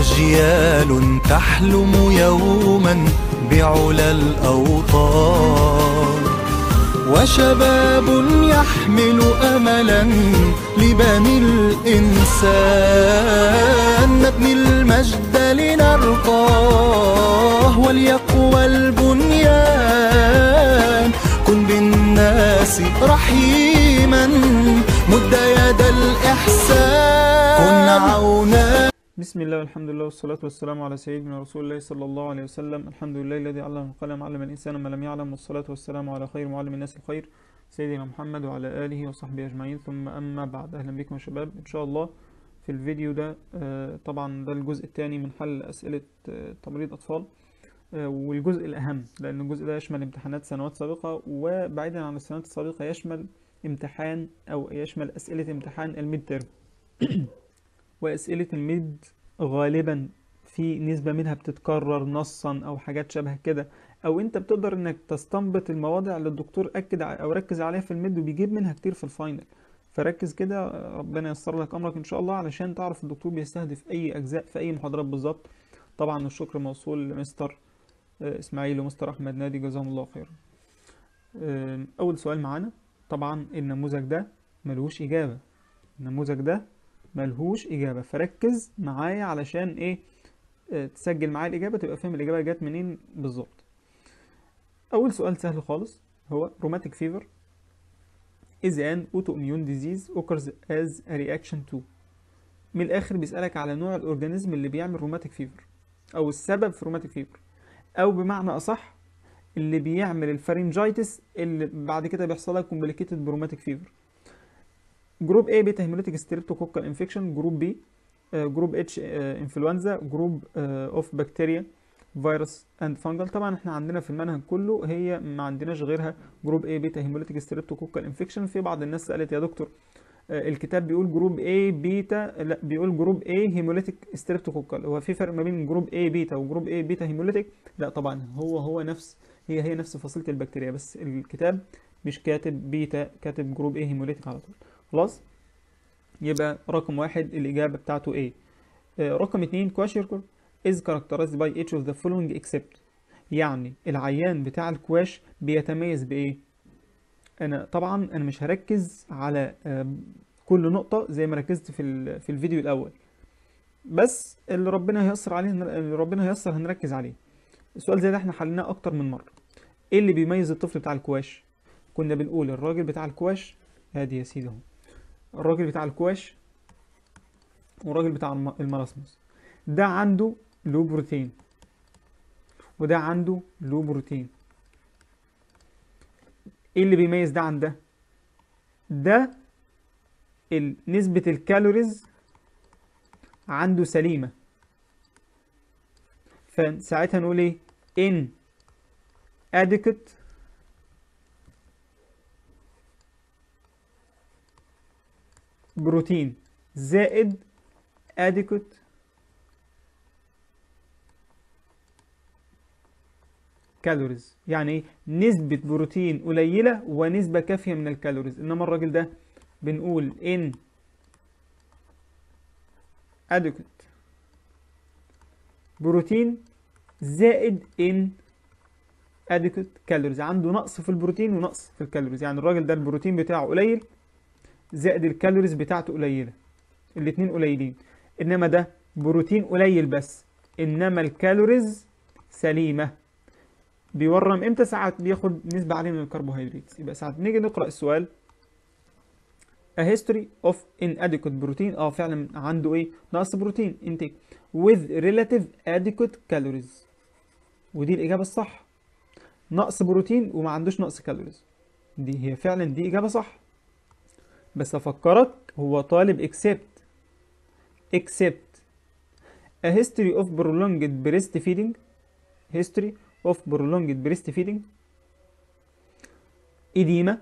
وأجيال تحلم يوما بعلى الأوطان وشباب يحمل أملا لبني الإنسان نبني المجد لنرقاه وليقوى البنيان كن بالناس رحيما مد يد الإحسان كن عونا بسم الله والحمد لله والصلاة والسلام على سيدنا رسول الله صلى الله عليه وسلم الحمد لله الذي علم القلم علم الإنسان ما لم يعلم والصلاة والسلام على خير معلم الناس الخير سيدنا محمد وعلى آله وصحبه أجمعين ثم أما بعد أهلا بكم يا شباب إن شاء الله في الفيديو ده آه، طبعا ده الجزء الثاني من حل أسئلة آه، تمريض أطفال آه، والجزء الأهم لأن الجزء ده يشمل امتحانات سنوات سابقة وبعيدا عن السنوات السابقة يشمل امتحان أو يشمل أسئلة امتحان الميد ترم وأسئلة الميد غالبا في نسبة منها بتتكرر نصا أو حاجات شبه كده أو أنت بتقدر إنك تستنبط المواضع اللي الدكتور أكد ع- أو ركز عليها في الميد وبيجيب منها كتير في الفاينل فركز كده ربنا ييسر لك أمرك إن شاء الله علشان تعرف الدكتور بيستهدف أي أجزاء في أي محاضرات بالظبط طبعا الشكر موصول لمستر آه، إسماعيل ومستر أحمد نادي جزاهم الله خيرا آم، أول سؤال معانا طبعا النموذج ده ملهوش إجابة النموذج ده ملهوش إجابة فركز معايا علشان إيه آه، تسجل معايا الإجابة تبقى فاهم الإجابة جت منين بالظبط أول سؤال سهل خالص هو rheumatic fever is an autoimmune disease occurs as a reaction to من الآخر بيسألك على نوع الأورجانيزم اللي بيعمل rheumatic fever أو السبب في rheumatic fever أو بمعنى أصح اللي بيعمل الفارنجايتس اللي بعد كده بيحصل لها complicated بروماتيك فيفر جروب A بيتا هيموليتيك ستريبتوكوكال انفكشن جروب B آه، جروب اتش انفلونزا جروب اوف بكتيريا فيروس اند فانجل طبعا احنا عندنا في المنهج كله هي ما عندناش غيرها جروب A بيتا هيموليتيك ستريبتوكوكال انفكشن في بعض الناس سالت يا دكتور آه، الكتاب بيقول جروب A بيتا لا بيقول جروب A هيموليتيك ستريبتوكوكال هو في فرق ما بين جروب A بيتا وجروب A بيتا هيموليتيك لا طبعا هو هو نفس هي هي نفس فصيلة البكتيريا بس الكتاب مش كاتب بيتا كاتب جروب A هيموليتيك على طول خلاص يبقى رقم واحد الإجابة بتاعته A آه، رقم اتنين كواشيركور is characterized by each of the following except يعني العيان بتاع الكواش بيتميز بإيه؟ أنا طبعا أنا مش هركز على آه، كل نقطة زي ما ركزت في ال- في الفيديو الأول بس اللي ربنا هيسر عليه اللي ربنا هيسر هنركز عليه السؤال زي ده احنا حليناه أكتر من مرة إيه اللي بيميز الطفل بتاع الكواش؟ كنا بنقول الراجل بتاع الكواش ادي يا سيدي اهو الراجل بتاع الكواش والراجل بتاع الم- المراسمس ده عنده له بروتين وده عنده له بروتين ايه اللي بيميز ده عن ده ده ال- نسبة الكالوريز عنده سليمة فساعتها نقول ايه in adequate بروتين زائد adequate كالوريز يعني ايه نسبة بروتين قليلة ونسبة كافية من الكالوريز انما الراجل ده بنقول in adequate بروتين زائد in adequate كالوريز عنده نقص في البروتين ونقص في الكالوريز يعني الراجل ده البروتين بتاعه قليل زائد الكالوريز بتاعته قليلة الاتنين قليلين انما ده بروتين قليل بس انما الكالوريز سليمة بيورم امتى ساعات بياخد نسبة عالية من الكربوهيدرات يبقى ساعات نيجي نقرأ السؤال A history of inadequate protein اه فعلا عنده ايه نقص بروتين intake with relative adequate calories ودي الإجابة الصح نقص بروتين وما عندوش نقص كالوريز دي هي فعلا دي إجابة صح بس أفكرك هو طالب except except a history of prolonged breastfeeding history of prolonged breastfeeding edema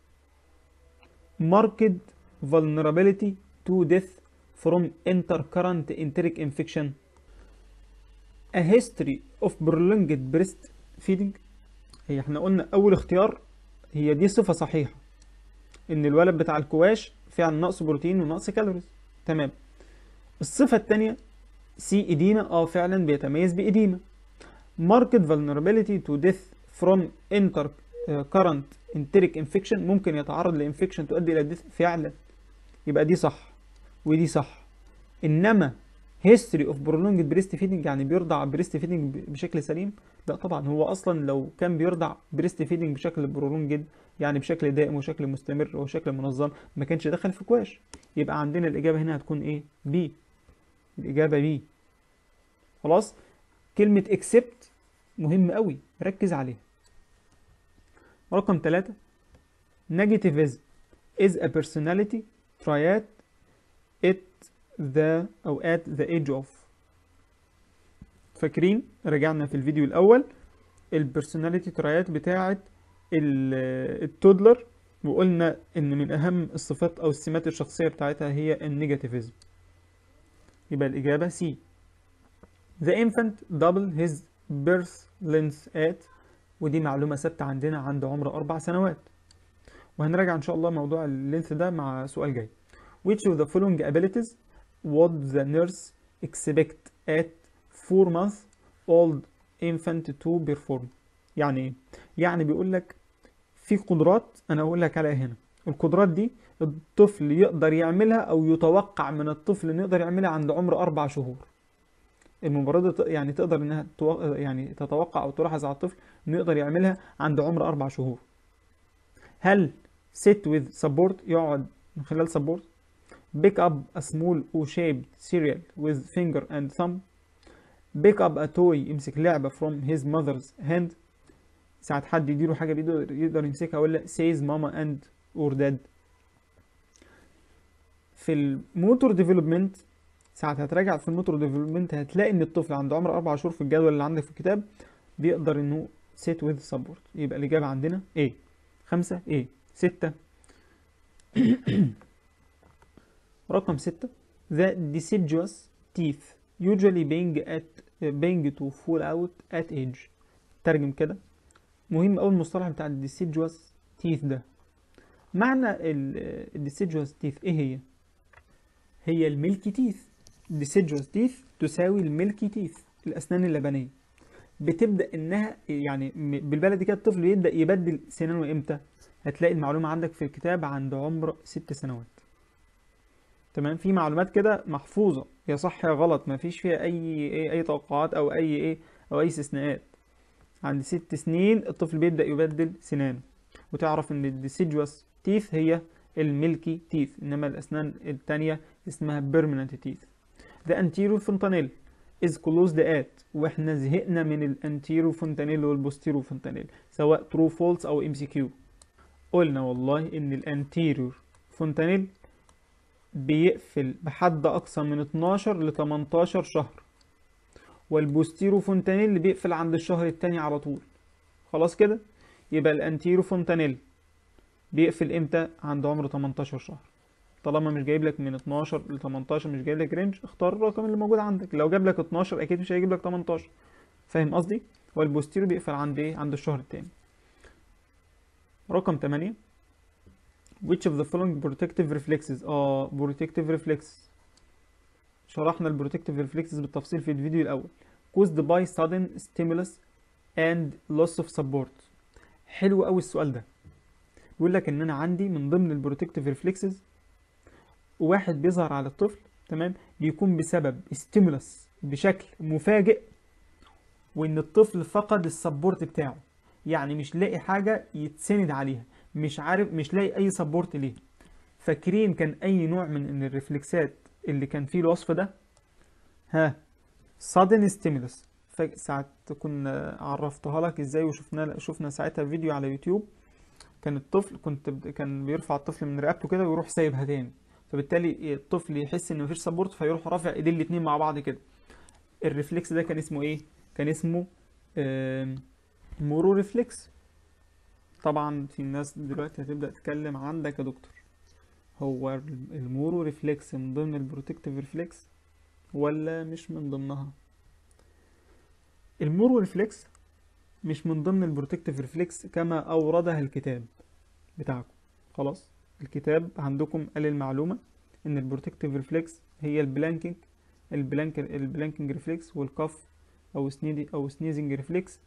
marked vulnerability to death from intercurrent enteric infection a history of prolonged breastfeeding هي احنا قلنا اول اختيار هي دي صفة صحيحة ان الولد بتاع الكواش فعلا نقص بروتين ونقص كالوريز تمام الصفة التانية سي إديمة اه فعلا بيتميز بإديمة market vulnerability to death from inter current enteric infection ممكن يتعرض لانفكشن تؤدي الى death فعلا يبقى دي صح ودي صح انما history of prolonged breastfeeding يعني بيرضع بريست فيدنج بشكل سليم لا طبعا هو اصلا لو كان بيرضع بريست فيدنج بشكل برولونجد يعني بشكل دائم وشكل مستمر وشكل منظم ما كانش دخل في كواش يبقى عندنا الاجابه هنا هتكون ايه بي الاجابه بي خلاص كلمه accept مهم قوي ركز عليها رقم ثلاثة negativism is a personality trait at the أو at the age of فاكرين رجعنا في الفيديو الأول البرسوناليتي ترايات بتاعة التودلر وقلنا إن من أهم الصفات أو السمات الشخصية بتاعتها هي النيجاتيفيزم يبقى الإجابة C The infant double his birth length at ودي معلومة ثابتة عندنا عند عمر أربع سنوات وهنراجع إن شاء الله موضوع اللينث ده مع سؤال جاي Which of the following abilities would the nurse expect at 4 month old infant to perform يعني ايه؟ يعني بيقول لك في قدرات انا اقول لك عليها هنا القدرات دي الطفل يقدر يعملها او يتوقع من الطفل انه يقدر يعملها عند عمر اربع شهور الممرضة يعني تقدر انها تو... يعني تتوقع او تلاحظ على الطفل انه يقدر يعملها عند عمر اربع شهور هل sit with support يقعد من خلال support pick up a small O-shaped cereal with finger and thumb pick up a toy يمسك لعبة from his mother's hand ساعة حد يديله حاجة بيقدر يقدر يمسكها ولا says mama and or dad في الموتور ديفلوبمنت ساعة هتراجع في الموتور ديفلوبمنت هتلاقي ان الطفل عنده عمر اربع شهور في الجدول اللي عندك في الكتاب بيقدر انه sit with support يبقى الإجابة عندنا A خمسة A ستة رقم ستة the deciduous teeth usually being at being to fall out at age ترجم كده مهم أوي المصطلح بتاع ال deciduous teeth ده معنى ال deciduous teeth ايه هي هي الميلكي تيث deciduous teeth تساوي الميلكي تيث الأسنان اللبنية بتبدأ إنها يعني بالبلدي كده الطفل يبدأ يبدل سنانه إمتى هتلاقي المعلومة عندك في الكتاب عند عمر ست سنوات تمام في معلومات كده محفوظة يا صح يا غلط ما فيش فيها أي أي, أي توقعات أو أي إيه أو أي استثناءات عند ست سنين الطفل بيبدأ يبدل سنانه وتعرف إن الديسيجوس تيث هي الميلكي تيث إنما الأسنان التانية اسمها بيرمننت تيث The anterior fontanelle is closed at واحنا زهقنا من الانتيرو فونتانيل والبوستيرو فونتانيل سواء true false أو MCQ قلنا والله إن الانتيريور فونتانيل بيقفل بحد أقصى من 12 ل 18 شهر والبوستيرو فونتانيل اللي بيقفل عند الشهر التاني على طول خلاص كده يبقى الانتيرو فونتانيل بيقفل امتى عند عمر 18 شهر طالما مش جايب لك من 12 ل 18 مش جايب لك رينج اختار الرقم اللي موجود عندك لو جاب لك 12 اكيد مش هيجيب لك 18 فاهم قصدي والبوستيرو بيقفل عند ايه عند الشهر التاني رقم 8 which of the following protective reflexes اه protective reflex شرحنا البروتكتيف reflexes بالتفصيل في الفيديو الاول caused by sudden stimulus and loss of support حلو قوي السؤال ده بيقول لك ان انا عندي من ضمن البروتكتيف ريفلكسز واحد بيظهر على الطفل تمام بيكون بسبب ستيمولس بشكل مفاجئ وان الطفل فقد السبورت بتاعه يعني مش لاقي حاجه يتسند عليها مش عارف مش لاقي اي سبورت ليه فاكرين كان اي نوع من الريفلكسات اللي كان فيه الوصف ده ها sudden stimulus ساعة كنا عرفتها لك ازاي وشفنا شفنا ساعتها فيديو على يوتيوب كان الطفل كنت كان بيرفع الطفل من رقبته كده ويروح سايبها تاني فبالتالي الطفل يحس ان مفيش سبورت فيروح رافع ايديه الاتنين مع بعض كده الريفلكس ده كان اسمه ايه كان اسمه مورو ريفلكس طبعا في الناس دلوقتي هتبدا تتكلم عندك يا دكتور هو المورو ريفلكس من ضمن البروتكتيف ريفلكس ولا مش من ضمنها المورو ريفلكس مش من ضمن البروتكتيف ريفلكس كما اوردها الكتاب بتاعكم خلاص الكتاب عندكم قال المعلومه ان البروتكتيف ريفلكس هي البلانكينج البلانك البلانكينج ريفلكس والكف او سنيدي او سنيزنج ريفلكس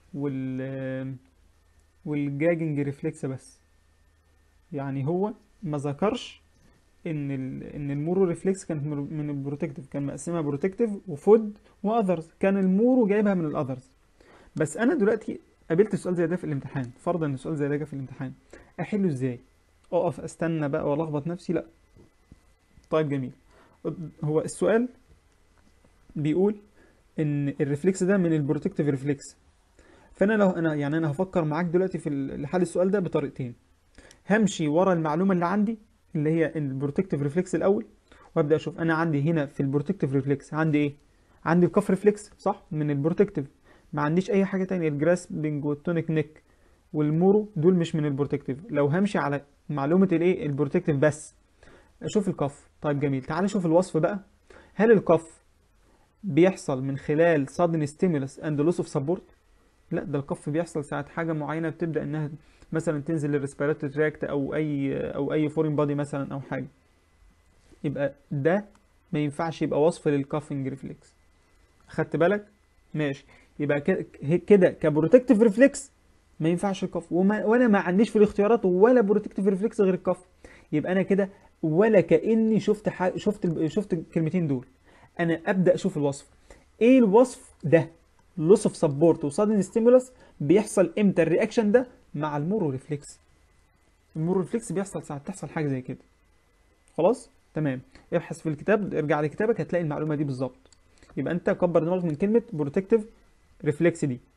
وال والجاجنج ريفلكس بس يعني هو ما ذكرش ان ال ان المورو ريفلكس كانت من من البروتكتيف كان مقسمها بروتكتيف وفود واذرز كان المورو جايبها من الاذرز بس انا دلوقتي قابلت سؤال زي ده في الامتحان فرضا ان سؤال زي ده جه في الامتحان احله ازاي اقف استنى بقى والخبط نفسي لا طيب جميل هو السؤال بيقول ان الريفلكس ده من البروتكتيف ريفلكس فانا لو انا يعني انا هفكر معاك دلوقتي في ال- حل السؤال ده بطريقتين همشي ورا المعلومه اللي عندي اللي هي البروتكتيف ريفلكس الاول وابدا اشوف انا عندي هنا في البروتكتيف ريفلكس عندي ايه عندي الكف ريفلكس صح من البروتكتيف ما عنديش اي حاجه تانية الجراسبنج والتونيك نيك والمورو دول مش من البروتكتيف لو همشي على معلومه الايه البروتكتيف بس اشوف الكف طيب جميل تعال نشوف الوصف بقى هل الكف بيحصل من خلال sudden stimulus and loss of support لا ده الكف بيحصل ساعة حاجة معينة بتبدأ انها مثلا تنزل للريسبيراتوري تراكت او اي او اي فورين بادي مثلا او حاجة يبقى ده ما ينفعش يبقى وصف للكافنج ريفلكس خدت بالك ماشي يبقى كده كده كبروتكتيف ريفلكس ما ينفعش الكف وما وانا ما عنديش في الاختيارات ولا بروتكتيف ريفلكس غير الكف يبقى انا كده ولا كاني شفت حاجة شفت ال- شفت الكلمتين دول انا ابدا اشوف الوصف ايه الوصف ده لوس اوف سبورت وسادن ستيمولس بيحصل امتى الرياكشن ده مع المورو ريفلكس المورو ريفلكس بيحصل ساعه تحصل حاجه زي كده خلاص تمام ابحث في الكتاب ارجع لكتابك هتلاقي المعلومه دي بالظبط يبقى انت كبر دماغك من كلمه بروتكتيف ريفلكس دي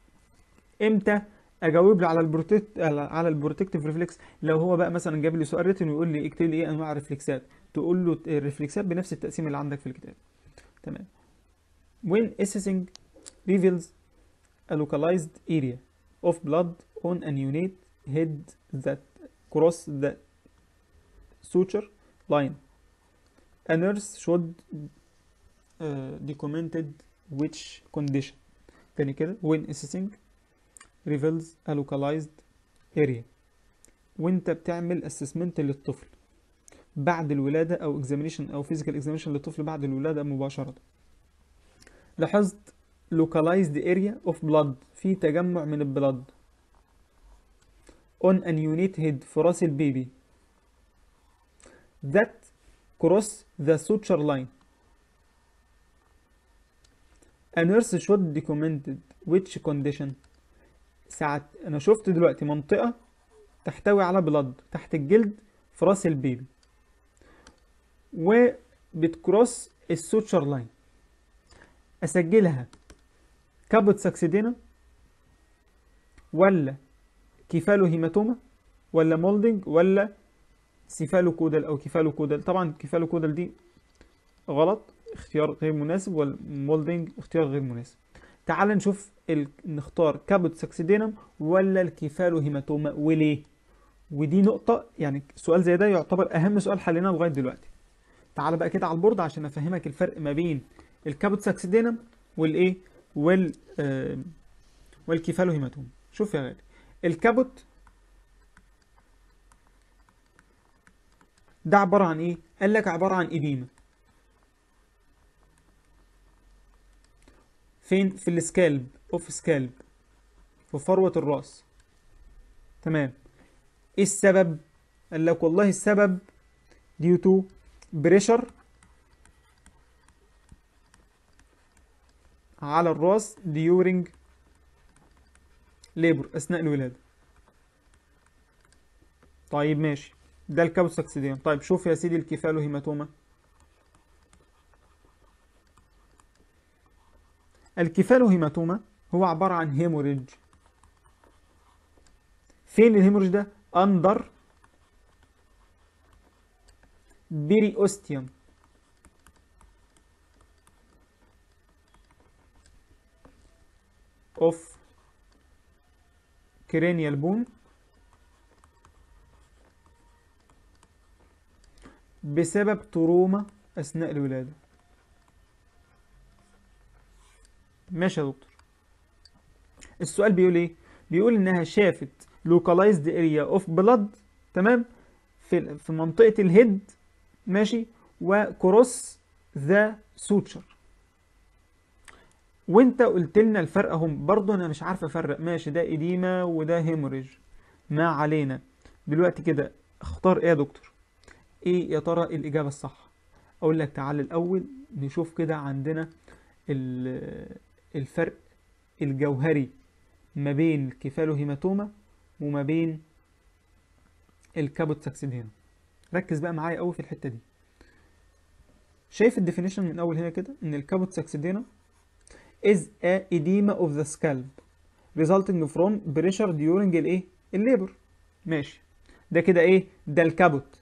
امتى اجاوب له على البروتكت على البروتكتيف ريفلكس لو هو بقى مثلا جاب لي سؤال ريتن ويقول لي اكتب لي ايه انواع الريفلكسات تقول له الريفلكسات بنفس التقسيم اللي عندك في الكتاب تمام when assessing reveals a localized area of blood on a unit head that cross the suture line a nurse should uh, documented which condition تاني كده when assessing reveals a localized area وانت بتعمل assessment للطفل بعد الولادة او examination او physical examination للطفل بعد الولادة مباشرة لاحظت localized area of blood في تجمع من البلد on a unit head في راس البيبي that cross the suture line a nurse should documented which condition ساعة انا شفت دلوقتي منطقة تحتوي على بلد تحت الجلد في راس البيبي وبتكروس السوتشر لاين اسجلها كابوت ساكسيدينا ولا كيفالو هيماتوما ولا مولدنج ولا سيفالو كودل او كيفالو كودل طبعا كيفالو كودل دي غلط اختيار غير مناسب والمولدنج اختيار غير مناسب تعال نشوف ال... نختار كابوت ساكسيدينم ولا الكيفالو هيماتوما وليه ودي نقطة يعني سؤال زي ده يعتبر أهم سؤال حليناه لغاية دلوقتي تعال بقى كده على البورد عشان أفهمك الفرق ما بين الكابوت ساكسيدينم والإيه وال آه والكيفالو هيماتوما شوف يا غالي الكابوت ده عبارة عن إيه؟ قال لك عبارة عن إديمة فين في السكالب اوف سكالب في فروة الراس تمام ايه السبب قال لك والله السبب due to pressure على الراس during labor اثناء الولاده طيب ماشي ده الكابوساكسيديوم طيب شوف يا سيدي الكيفالو هيماتوما الكيفالو هيماتوما هو عبارة عن هيموريج فين الهيموريج ده اندر بيري اوستيوم اوف كرينيال بون بسبب تروما اثناء الولاده ماشي يا دكتور السؤال بيقول ايه بيقول انها شافت localized area of blood تمام في في منطقة الهيد ماشي وكروس the suture وانت قلت لنا الفرق اهم برضه انا مش عارف افرق ماشي ده اديمه وده هيموريج ما علينا دلوقتي كده اختار ايه يا دكتور ايه يا ترى الاجابه الصح اقول لك تعالى الاول نشوف كده عندنا ال- الفرق الجوهري ما بين الكيفالوهيماتوما وما بين الكابوت ساكسيدينا ركز بقى معايا قوي في الحته دي شايف الديفينيشن من اول هنا كده ان الكابوت ساكسيدينا is a edema of the scalp resulting from pressure during الايه الليبر ماشي ده كده ايه ده الكابوت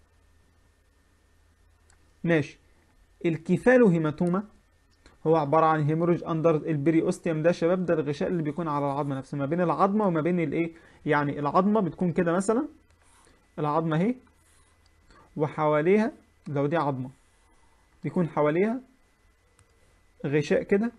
ماشي الكيفالوهيماتوما هو عبارة عن هيموريج اندر البري اوستيوم ده يا شباب ده الغشاء اللي بيكون على العظمة نفسها ما بين العظمة وما بين الايه يعني العظمة بتكون كده مثلا العظمة اهي وحواليها لو دي عظمة بيكون حواليها غشاء كده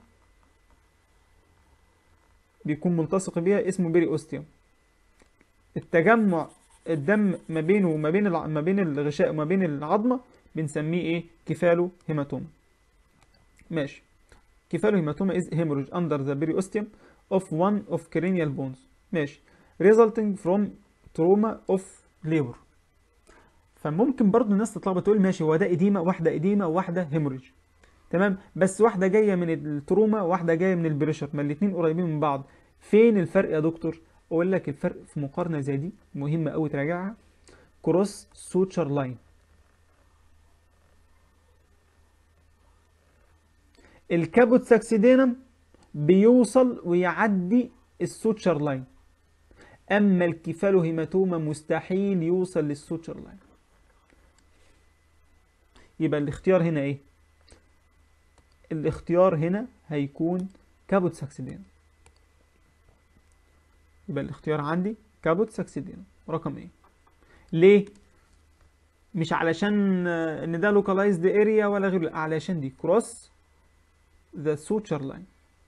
بيكون ملتصق بيها اسمه بيري اوستيوم التجمع الدم ما بينه وما بين الع... ما بين الغشاء وما بين العظمة بنسميه ايه كيفالو هيماتوما ماشي كيفالو هيماتوما is hemorrhage under the periosteum of one of cranial bones ماشي resulting from trauma of labor فممكن برضو الناس تتلخبط تقول ماشي هو ده اديمه واحده اديمه وواحده هيموريج تمام بس واحده جايه من التروما وواحده جايه من البريشر ما الاتنين قريبين من بعض فين الفرق يا دكتور اقول لك الفرق في مقارنه زي دي مهمه قوي تراجعها كروس سوتشر لاين الكابوت ساكسيدينم بيوصل ويعدي السوتشر لاين اما الكيفالوهيماتوما مستحيل يوصل للسوتشر لاين يبقى الاختيار هنا ايه الاختيار هنا هيكون كابوت ساكسيدينم يبقى الاختيار عندي كابوت ساكسيدينم رقم ايه ليه مش علشان آه، ان ده لوكالايزد اريا ولا غيره لا، علشان دي كروس ذا سوتشر لاين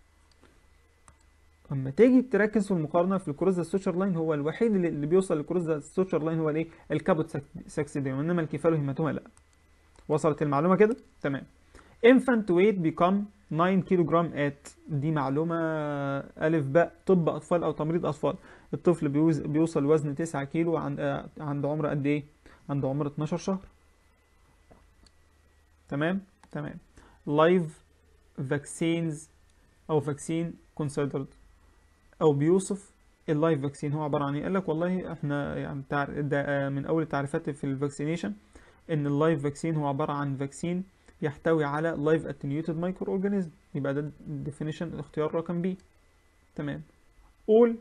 اما تيجي تركز في المقارنه في الكروس ذا سوتشر لاين هو الوحيد اللي اللي بيوصل للكروس ذا سوتشر لاين هو الايه الكابوت ساكسيدينم انما الكيفالوهيماتوما لا وصلت المعلومه كده تمام infant weight become 9 كيلو جرام at دي معلومة ألف باء طب أطفال أو تمريض أطفال الطفل بيوز بيوصل وزن 9 كيلو عند آه، عند عمر قد إيه؟ عند عمر 12 شهر تمام تمام live vaccines أو vaccine considered أو بيوصف اللايف فاكسين هو عبارة عن إيه؟ قال لك والله إحنا يعني تعر- ده آه، من أول التعريفات في الفاكسينيشن إن اللايف فاكسين هو عبارة عن فاكسين يحتوي على لايف اتنيوتد مايكرو اورجانيزم يبقى ده الديفينيشن الاختيار رقم بي تمام all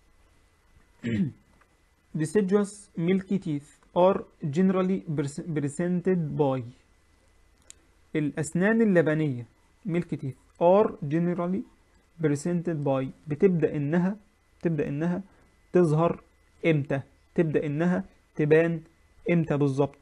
deciduous milky teeth are generally pres- presented by الأسنان اللبنية milky teeth are generally presented by بتبدأ إنها تبدأ إنها تظهر إمتى تبدأ إنها تبان إمتى بالظبط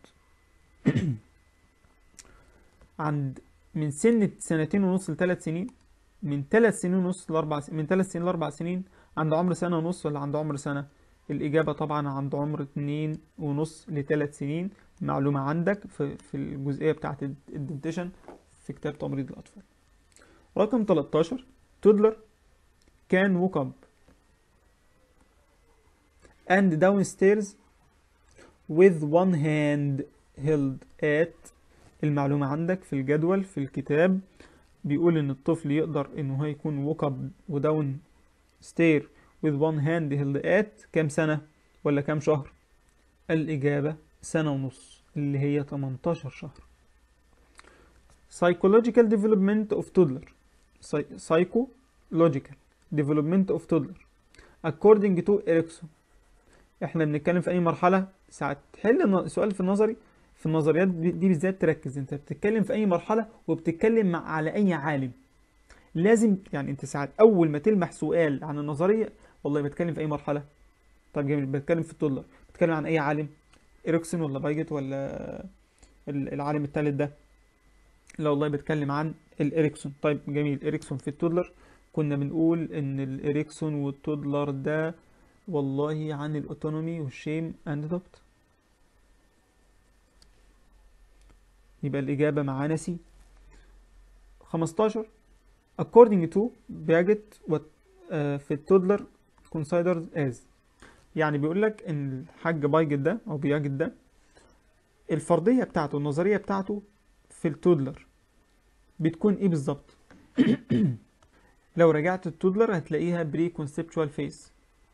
عند من سن سنتين ونص لثلاث سنين من ثلاث سنين ونص لاربع س... من ثلاث سنين لاربع سنين عند عمر سنة ونص ولا عند عمر سنة الإجابة طبعا عند عمر اتنين ونص لثلاث سنين معلومة عندك في, في الجزئية بتاعت الدنتيشن في كتاب تمريض الأطفال رقم 13 تودلر كان woke up and downstairs with one hand held at المعلومة عندك في الجدول في الكتاب بيقول إن الطفل يقدر إنه هو يكون woke up وداون stare with one hand held at كام سنة ولا كام شهر؟ الإجابة سنة ونص اللي هي 18 شهر. Psychological development of toddler Psy- psychological development of toddler according to Erikson احنا بنتكلم في أي مرحلة ساعة تحل الن- سؤال في النظري في النظريات دي دي بالذات تركز انت بتتكلم في اي مرحله وبتتكلم مع على اي عالم لازم يعني انت ساعات اول ما تلمح سؤال عن النظريه والله بتكلم في اي مرحله طب جميل بتكلم في التولر بتكلم عن اي عالم اريكسون ولا بايجت ولا ال- العالم الثالث ده لا والله بتكلم عن الاريكسون طيب جميل اريكسون في التودلر كنا بنقول ان الاريكسون والتودلر ده والله عن الاوتونومي والشيم اند دوبت يبقى الإجابة معانا سي 15 according to بيجت what آه، في التودلر considered as يعني بيقول لك ان الحاج بايجت ده او بيجت ده الفرضيه بتاعته النظريه بتاعته في التودلر بتكون ايه بالظبط لو رجعت التودلر هتلاقيها بري conceptual phase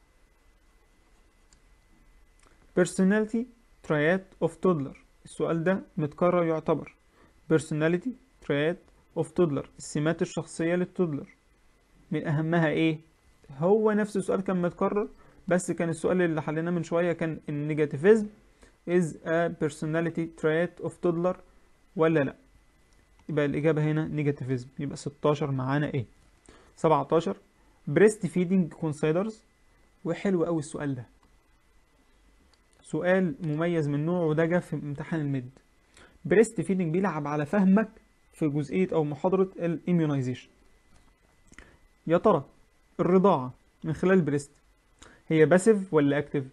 personality triad of toddler السؤال ده متكرر يعتبر personality triad of toddler السمات الشخصية للتودلر من أهمها إيه؟ هو نفس السؤال كان متكرر بس كان السؤال اللي حليناه من شوية كان النيجاتيفيزم is a personality trait of toddler ولا لأ؟ يبقى الإجابة هنا نيجاتيفيزم يبقى 16 معانا إيه؟ 17 breast feeding considers وحلو قوي السؤال ده سؤال مميز من نوعه وده جه في امتحان الميد بريست فيدنج بيلعب على فهمك في جزئية أو محاضرة الاميونيزيشن يا ترى الرضاعة من خلال البريست هي باسيف ولا اكتف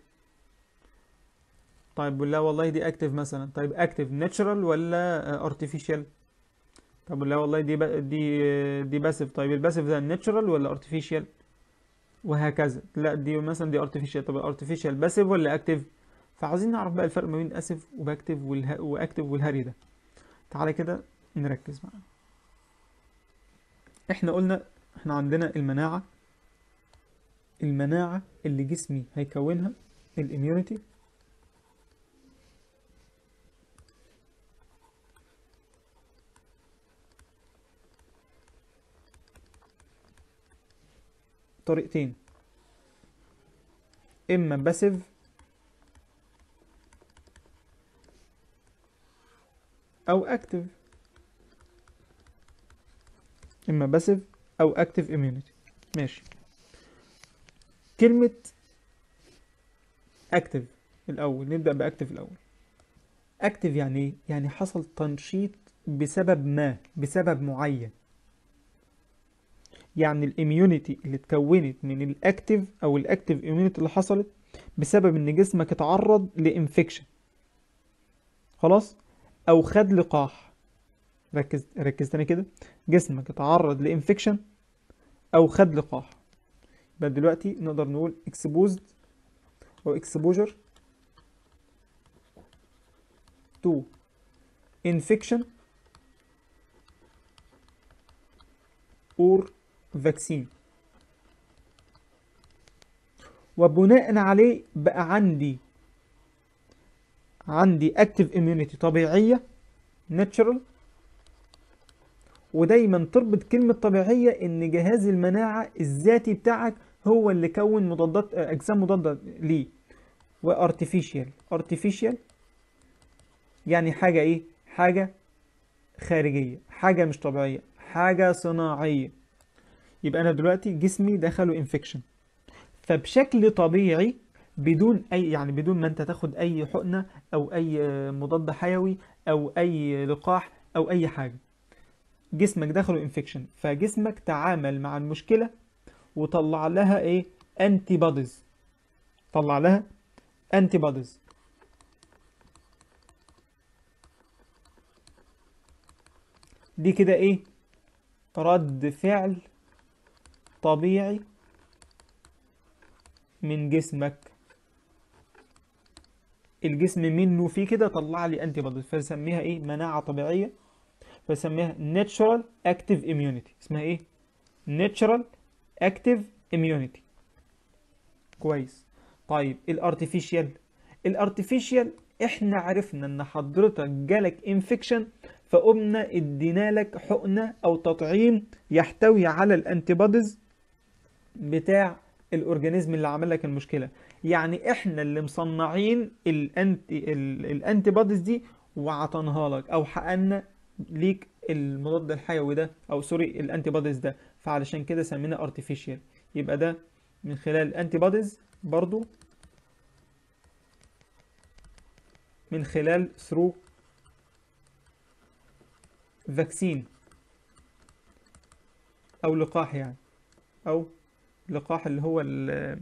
طيب لا والله دي اكتف مثلا طيب اكتف ناتشرال ولا ارتفيشال طب لا والله دي با دي دي باسيف طيب الباسيف ده ناتشرال ولا ارتفيشال وهكذا لا دي مثلا دي ارتفيشال طب الارتفيشال باسيف ولا اكتف فعاوزين نعرف بقى الفرق ما بين اسف وباكتف والها... واكتف والهري ده تعالى كده نركز معانا احنا قلنا احنا عندنا المناعة المناعة اللي جسمي هيكونها الاميونيتي طريقتين اما باسيف او اكتف اما باسيف او اكتف اميونيتي ماشي كلمة اكتف الاول نبدأ باكتف الاول اكتف يعني ايه يعني حصل تنشيط بسبب ما بسبب معين يعني الاميونيتي اللي اتكونت من الاكتف او الاكتف اميونيتي اللي حصلت بسبب ان جسمك اتعرض لانفكشن خلاص او خد لقاح ركز ركز تاني كده جسمك اتعرض لانفكشن او خد لقاح يبقى دلوقتي نقدر نقول exposed او exposure to infection or vaccine وبناء عليه بقى عندي عندي active immunity طبيعية natural ودايما تربط كلمة طبيعية ان جهاز المناعة الذاتي بتاعك هو اللي كون مضادات اجسام مضادة ليه وارتفيشال artificial يعني حاجة ايه حاجة خارجية حاجة مش طبيعية حاجة صناعية يبقى انا دلوقتي جسمي دخله انفكشن فبشكل طبيعي بدون اي يعني بدون ما انت تاخد اي حقنة او اي مضاد حيوي او اي لقاح او اي حاجة جسمك دخله انفكشن فجسمك تعامل مع المشكلة وطلع لها ايه انتي بوديز طلع لها انتي بوديز دي كده ايه رد فعل طبيعي من جسمك الجسم منه فيه كده طلع لي انتي بوديز فنسميها ايه مناعة طبيعية فنسميها natural active immunity اسمها ايه natural active immunity كويس طيب الارتفيشال الارتفيشال احنا عرفنا ان حضرتك جالك انفكشن فقمنا ادينا لك حقنة او تطعيم يحتوي على الانتي بوديز بتاع الاورجانيزم اللي عمل لك المشكلة يعني احنا اللي مصنعين الانتي الانتي بوديز دي وعطناها لك او حققنا ليك المضاد الحيوي ده او سوري الانتي بوديز ده فعلشان كده سميناه ارتفيشال يبقى ده من خلال الانتي بوديز برضو من خلال ثرو فاكسين او لقاح يعني او لقاح اللي هو ال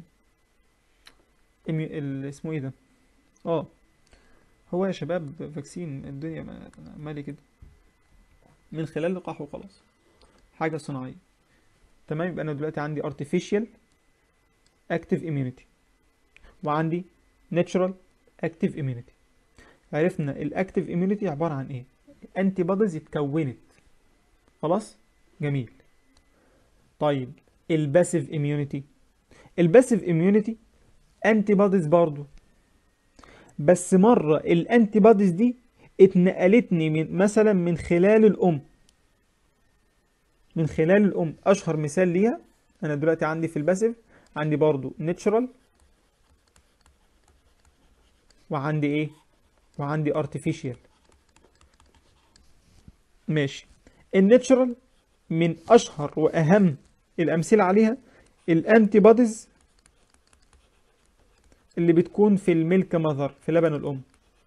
ال- اسمه ايه ده اه هو يا شباب فاكسين الدنيا ما- مالي كده من خلال لقاح وخلاص حاجة صناعية تمام يبقى أنا دلوقتي عندي artificial active immunity وعندي natural active immunity عرفنا الاكتيف immunity عبارة عن ايه انتي بوديز اتكونت خلاص جميل طيب الباسيف immunity الباسيف immunity انتي بوديز برضو بس مرة الانتي بوديز دي اتنقلتني من مثلا من خلال الام من خلال الام اشهر مثال ليها انا دلوقتي عندي في الباسيف عندي برضو ناتشرال وعندي ايه وعندي artificial ماشي الناتشرال من اشهر واهم الامثله عليها الانتي بوديز اللي بتكون في الميلك ماذر في لبن الام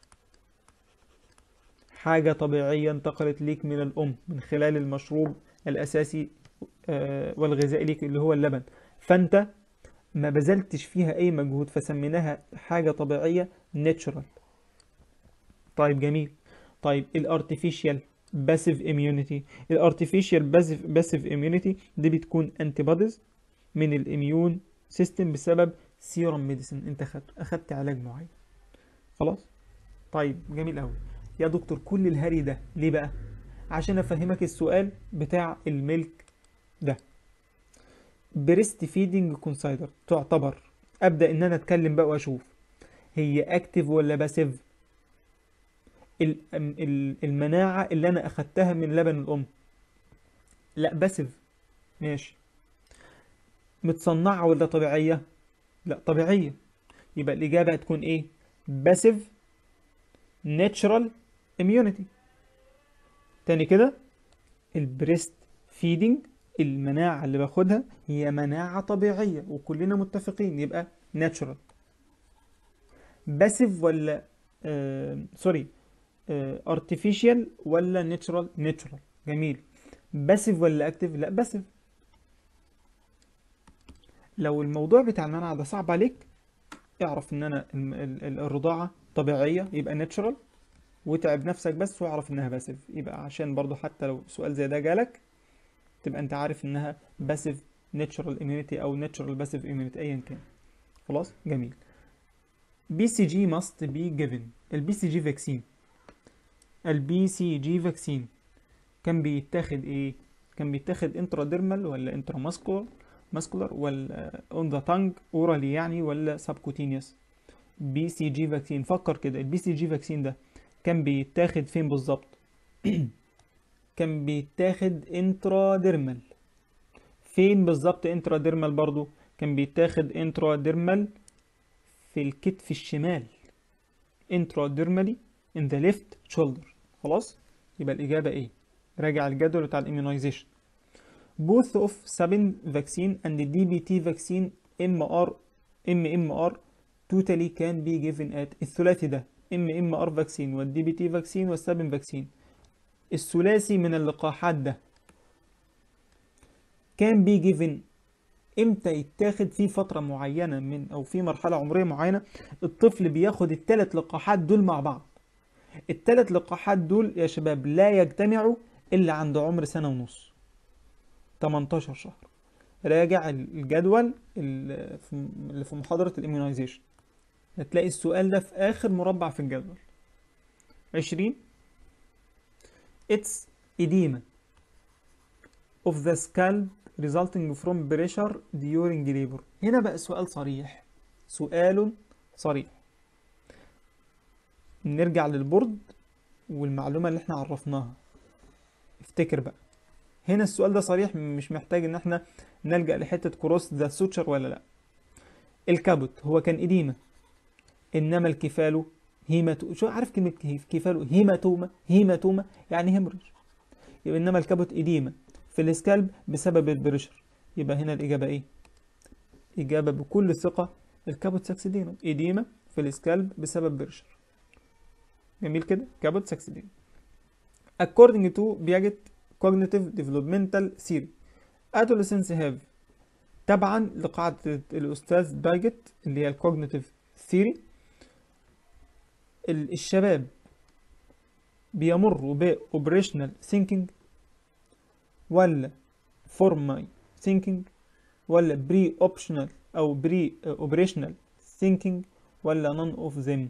حاجة طبيعية انتقلت ليك من الأم من خلال المشروب الأساسي آه، والغذائي ليك اللي هو اللبن فأنت ما بذلتش فيها أي مجهود فسميناها حاجة طبيعية ناتشرال طيب جميل طيب الارتفيشال باسيف اميونيتي الارتفيشال باسيف باسيف اميونيتي دي بتكون انتي بوديز من الاميون سيستم بسبب سيروم ميديسن انت خدت اخدت علاج معين خلاص طيب جميل قوي يا دكتور كل الهري ده ليه بقى عشان افهمك السؤال بتاع الميلك ده بريست فيدنج كونسايدر تعتبر ابدا ان انا اتكلم بقى واشوف هي اكتف ولا باسيف ال- ال- المناعة اللي أنا أخدتها من لبن الأم لا باسيف ماشي متصنعة ولا طبيعية لا طبيعية يبقى الإجابة هتكون إيه باسيف ناتشرال immunity تاني كده البريست فيدنج المناعة اللي باخدها هي مناعة طبيعية وكلنا متفقين يبقى ناتشرال باسيف ولا آه سوري ارتفيشال ولا ناتشرال ناتشرال جميل باسيف ولا اكتف لا باسيف لو الموضوع بتاع المناعة ده صعب عليك اعرف ان انا الم- ال- ال- الرضاعة طبيعية يبقى ناتشرال وتعب نفسك بس واعرف انها باسيف يبقى عشان برضو حتى لو سؤال زي ده جالك تبقى انت عارف انها باسيف ناتشرال اميونيتي او ناتشرال باسيف اميونيتي ايا كان خلاص جميل بي سي جي ماست بي جيفن البي سي جي فاكسين البي سي جي فاكسين كان بيتاخد ايه كان بيتاخد انتراديرمال ولا انتراماسكولار ماسكولار ولا اون ذا تانج اورالي يعني ولا سبكوتينيوس بي سي جي فاكسين فكر كده البي سي جي فاكسين ده كان بيتاخد فين بالظبط كان بيتاخد انتراديرمال فين بالظبط انتراديرمال برضو كان بيتاخد انتراديرمال في الكتف الشمال انتراديرمالي in the left shoulder خلاص يبقى الإجابة إيه راجع الجدول بتاع الاميونيزيشن both of sabin vaccine and the DBT vaccine MR MMR totally can be given at الثلاثي ده MMR vaccine والدي بي تي vaccine والسابين vaccine الثلاثي من اللقاحات ده can be given امتى يتاخد في فترة معينة من او في مرحلة عمرية معينة الطفل بياخد الثلاث لقاحات دول مع بعض الثلاث لقاحات دول يا شباب لا يجتمعوا الا عند عمر سنة ونص 18 شهر راجع الجدول اللي في اللي في محاضرة الاميونيزيشن هتلاقي السؤال ده في اخر مربع في الجدول 20 It's edema of the scalp resulting from pressure during labor هنا بقى سؤال صريح سؤال صريح نرجع للبورد والمعلومة اللي احنا عرفناها افتكر بقى هنا السؤال ده صريح مش محتاج ان احنا نلجأ لحتة كروس ذا سوتشر ولا لا الكابوت هو كان إديمة إنما الكفالو هيماتو شو عارف كلمة كيف كفالو هيماتوما هيماتوما يعني هيموريج يبقى إنما الكابوت إديمة في السكالب بسبب البريشر يبقى هنا الإجابة إيه؟ إجابة بكل ثقة الكابوت ساكسيدينو إديمة في السكالب بسبب بريشر جميل كده كابوت ساكسيدينو according to Piaget cognitive developmental theory adolescents have تبعا لقاعدة الأستاذ بايجت اللي هي الكوجنيتيف ثيري الشباب بيمروا بأوبريشنال ثينكينج ولا for my thinking ولا بري اوبشنال او بري اوبريشنال thinking ولا none of them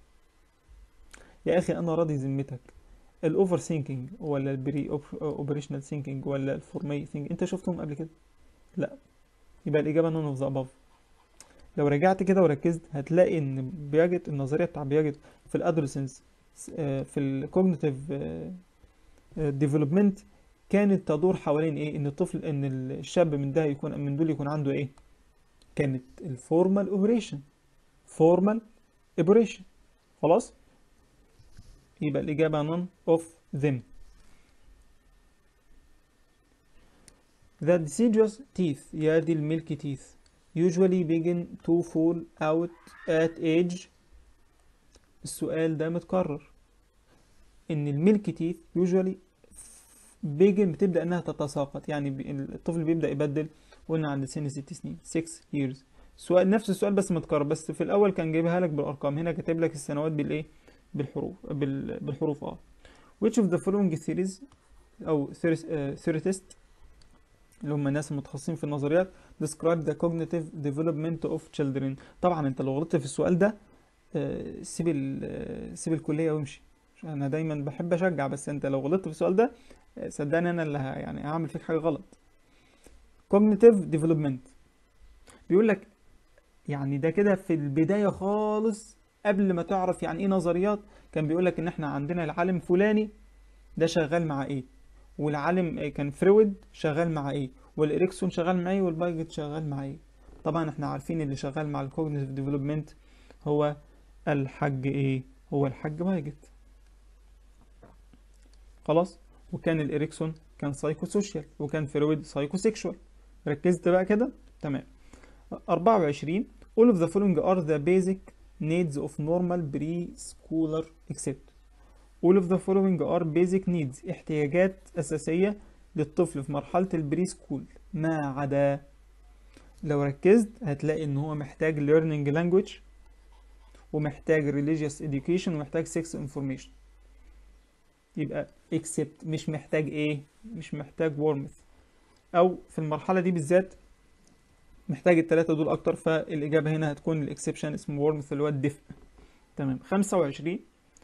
يا اخي انا راضي ذمتك الاوفر ثينكينج ولا البري اوبريشنال ثينكينج ولا الفورمي ثينكينج انت شفتهم قبل كده لا يبقى الاجابه none of the above لو رجعت كده وركزت هتلاقي ان بياجت النظريه بتاع بياجت في الادوليسنس في الكوجنيتيف ديفلوبمنت كانت تدور حوالين ايه ان الطفل ان الشاب من ده يكون من دول يكون عنده ايه كانت الفورمال اوبريشن فورمال اوبريشن خلاص يبقى الإجابة none of them The deciduous teeth يا دي الميلكي teeth usually begin to fall out at age السؤال ده متكرر إن الميلكي teeth usually begin بتبدأ إنها تتساقط يعني الطفل بيبدأ يبدل قلنا عند سن ست سنين 6 years سؤال نفس السؤال بس متكرر بس في الأول كان جايبها لك بالأرقام هنا كاتب لك السنوات بالإيه بالحروف بال... بالحروف اه which of the following theories او theorist اللي هم الناس المتخصصين في النظريات describe the cognitive development of children طبعا انت لو غلطت في السؤال ده سيب ال... سيب الكليه وامشي انا دايما بحب اشجع بس انت لو غلطت في السؤال ده صدقني انا اللي ه... يعني هعمل فيك حاجه غلط cognitive development بيقول لك يعني ده كده في البدايه خالص قبل ما تعرف يعني ايه نظريات كان بيقول لك ان احنا عندنا العالم فلاني ده شغال مع ايه والعالم كان فرويد شغال مع ايه والاريكسون شغال مع ايه والبايجت شغال مع ايه طبعا احنا عارفين اللي شغال مع الكوجنيتيف ديفلوبمنت هو الحاج ايه هو الحاج بايجت خلاص وكان الاريكسون كان سايكو سوشيال وكان فرويد سايكو سيكشوال ركزت بقى كده تمام 24 all of the following are the basic needs of normal preschooler except all of the following are basic needs احتياجات أساسية للطفل في مرحلة البري سكول ما عدا لو ركزت هتلاقي ان هو محتاج learning language ومحتاج religious education ومحتاج sex information يبقى except مش محتاج ايه مش محتاج warmth او في المرحلة دي بالذات محتاج التلاتة دول أكتر فالإجابة هنا هتكون الإكسبشن اسمه وورمث اللي هو الدفء تمام خمسة وعشرين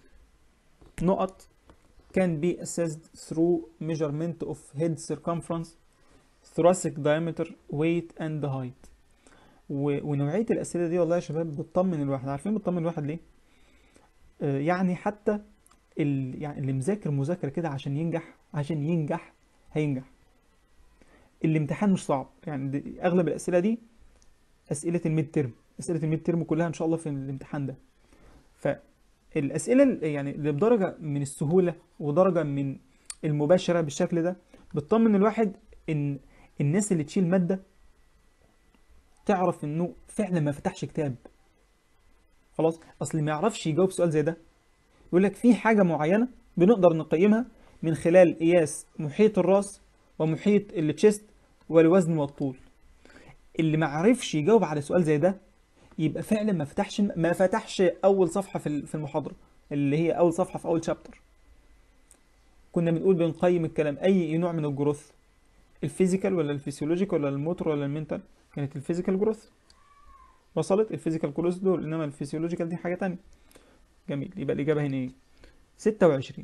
نقط can be assessed through measurement of head circumference thoracic diameter weight and height و... ونوعية الأسئلة دي والله يا شباب بتطمن الواحد عارفين بتطمن الواحد ليه؟ آه يعني حتى ال... يعني اللي مذاكر مذاكرة كده عشان ينجح عشان ينجح هينجح الامتحان مش صعب يعني اغلب الاسئله دي اسئله الميد ترم اسئله الميد ترم كلها ان شاء الله في الامتحان ده فالاسئله يعني اللي بدرجه من السهوله ودرجه من المباشره بالشكل ده بتطمن الواحد ان الناس اللي تشيل ماده تعرف انه فعلا ما فتحش كتاب خلاص اصل ما يعرفش يجاوب سؤال زي ده يقول لك في حاجه معينه بنقدر نقيمها من خلال قياس محيط الراس ومحيط التشيست والوزن والطول اللي ما عرفش يجاوب على سؤال زي ده يبقى فعلا ما فتحش ما فتحش اول صفحه في في المحاضره اللي هي اول صفحه في اول شابتر كنا بنقول بنقيم الكلام اي نوع من الجروث الفيزيكال ولا الفسيولوجيك ولا الموتور ولا المنتال كانت الفيزيكال جروث وصلت الفيزيكال جروث دول انما الفسيولوجيكال دي حاجه تانية جميل يبقى الاجابه هنا ايه 26